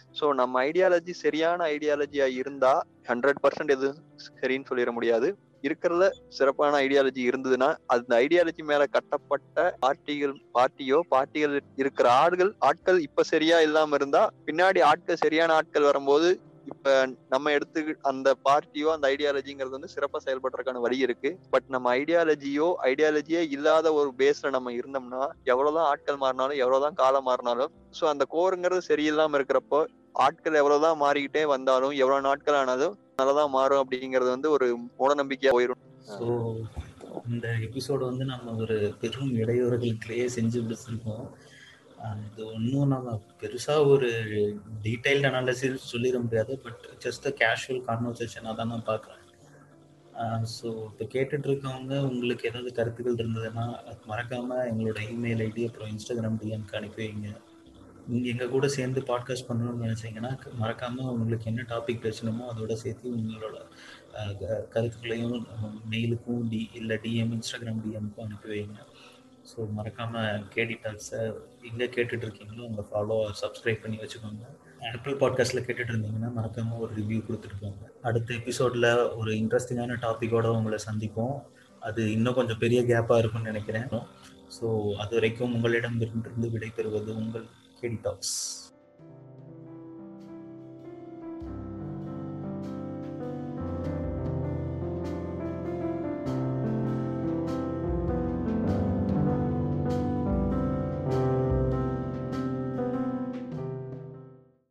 ஸோ நம்ம ஐடியாலஜி சரியான ஐடியாலஜியா இருந்தா ஹண்ட்ரட் பர்சன்ட் எதுவும் சரின்னு சொல்லிட முடியாது இருக்கிறதுல சிறப்பான ஐடியாலஜி இருந்ததுன்னா அந்த ஐடியாலஜி மேல கட்டப்பட்ட பார்ட்டிகள் பார்ட்டியோ பார்ட்டிகள் இருக்கிற ஆட்கள் ஆட்கள் இப்ப சரியா இல்லாம இருந்தா பின்னாடி ஆட்கள் சரியான ஆட்கள் வரும்போது இப்ப நம்ம எடுத்து அந்த பார்ட்டியோ அந்த ஐடியாலஜிங்கிறது வந்து சிறப்பா செயல்படுறதுக்கான வழி இருக்கு பட் நம்ம ஐடியாலஜியோ ஐடியாலஜியே இல்லாத ஒரு பேஸ்ல நம்ம இருந்தோம்னா எவ்வளவுதான் ஆட்கள் மாறினாலும் எவ்வளவுதான் காலம் மாறினாலும் ஸோ அந்த கோருங்கிறது சரியில்லாம இருக்கிறப்போ ஆட்கள் எவ்வளவுதான் மாறிக்கிட்டே வந்தாலும் எவ்வளவு நாட்கள் ஆனாலும் நல்லதான் மாறும் அப்படிங்கிறது வந்து ஒரு மூட நம்பிக்கையா போயிடும் ஸோ இந்த எபிசோடு வந்து நம்ம ஒரு பெரும் இடையூறுகளுக்குள்ளேயே செஞ்சு முடிச்சிருக்கோம் ஆஹ் இது ஒன்றும் நம்ம பெருசாக ஒரு டீட்டெயில்டு அனாலிசிஸ் சொல்லிட முடியாது பட் ஜஸ்ட் அ கேஷுவல் கான்வர்சேஷனாக தான் நான் பார்க்குறேன் ஸோ இப்போ கேட்டுட்டு இருக்கவங்க உங்களுக்கு ஏதாவது கருத்துக்கள் இருந்ததுன்னா அது மறக்காமல் எங்களோட இமெயில் ஐடி அப்புறம் இன்ஸ்டாகிராம் டிஎம்க்கு அனுப்பி வைங்க நீங்கள் எங்கள் கூட சேர்ந்து பாட்காஸ்ட் பண்ணணும்னு நினச்சிங்கன்னா மறக்காமல் உங்களுக்கு என்ன டாபிக் பேசணுமோ அதோட சேர்த்து உங்களோட அஹ், க- கருத்துக்களையும் மெயிலுக்கும் டி இல்லை டிஎம் இன்ஸ்டாகிராம் டிஎம்க்கும் அனுப்பி வைங்க ஸோ மறக்காமல் கேடி டாக்ஸை எங்கே கேட்டுட்டு இருக்கீங்களோ உங்களை ஃபாலோ சப்ஸ்கிரைப் பண்ணி வச்சுக்கோங்க ஆப்பிள் பாட்காஸ்ட்டில் கேட்டுட்டு இருந்தீங்கன்னா மறக்காமல் ஒரு ரிவ்யூ கொடுத்துட்டு போங்க அடுத்த எபிசோடில் ஒரு இன்ட்ரெஸ்டிங்கான டாப்பிக்கோட உங்களை சந்திப்போம் அது இன்னும் கொஞ்சம் பெரிய கேப்பாக இருக்கும்னு நினைக்கிறேன் ஸோ அது வரைக்கும் உங்களிடம் இருந்து விடைபெறுவது உங்கள் கேடி டாக்ஸ்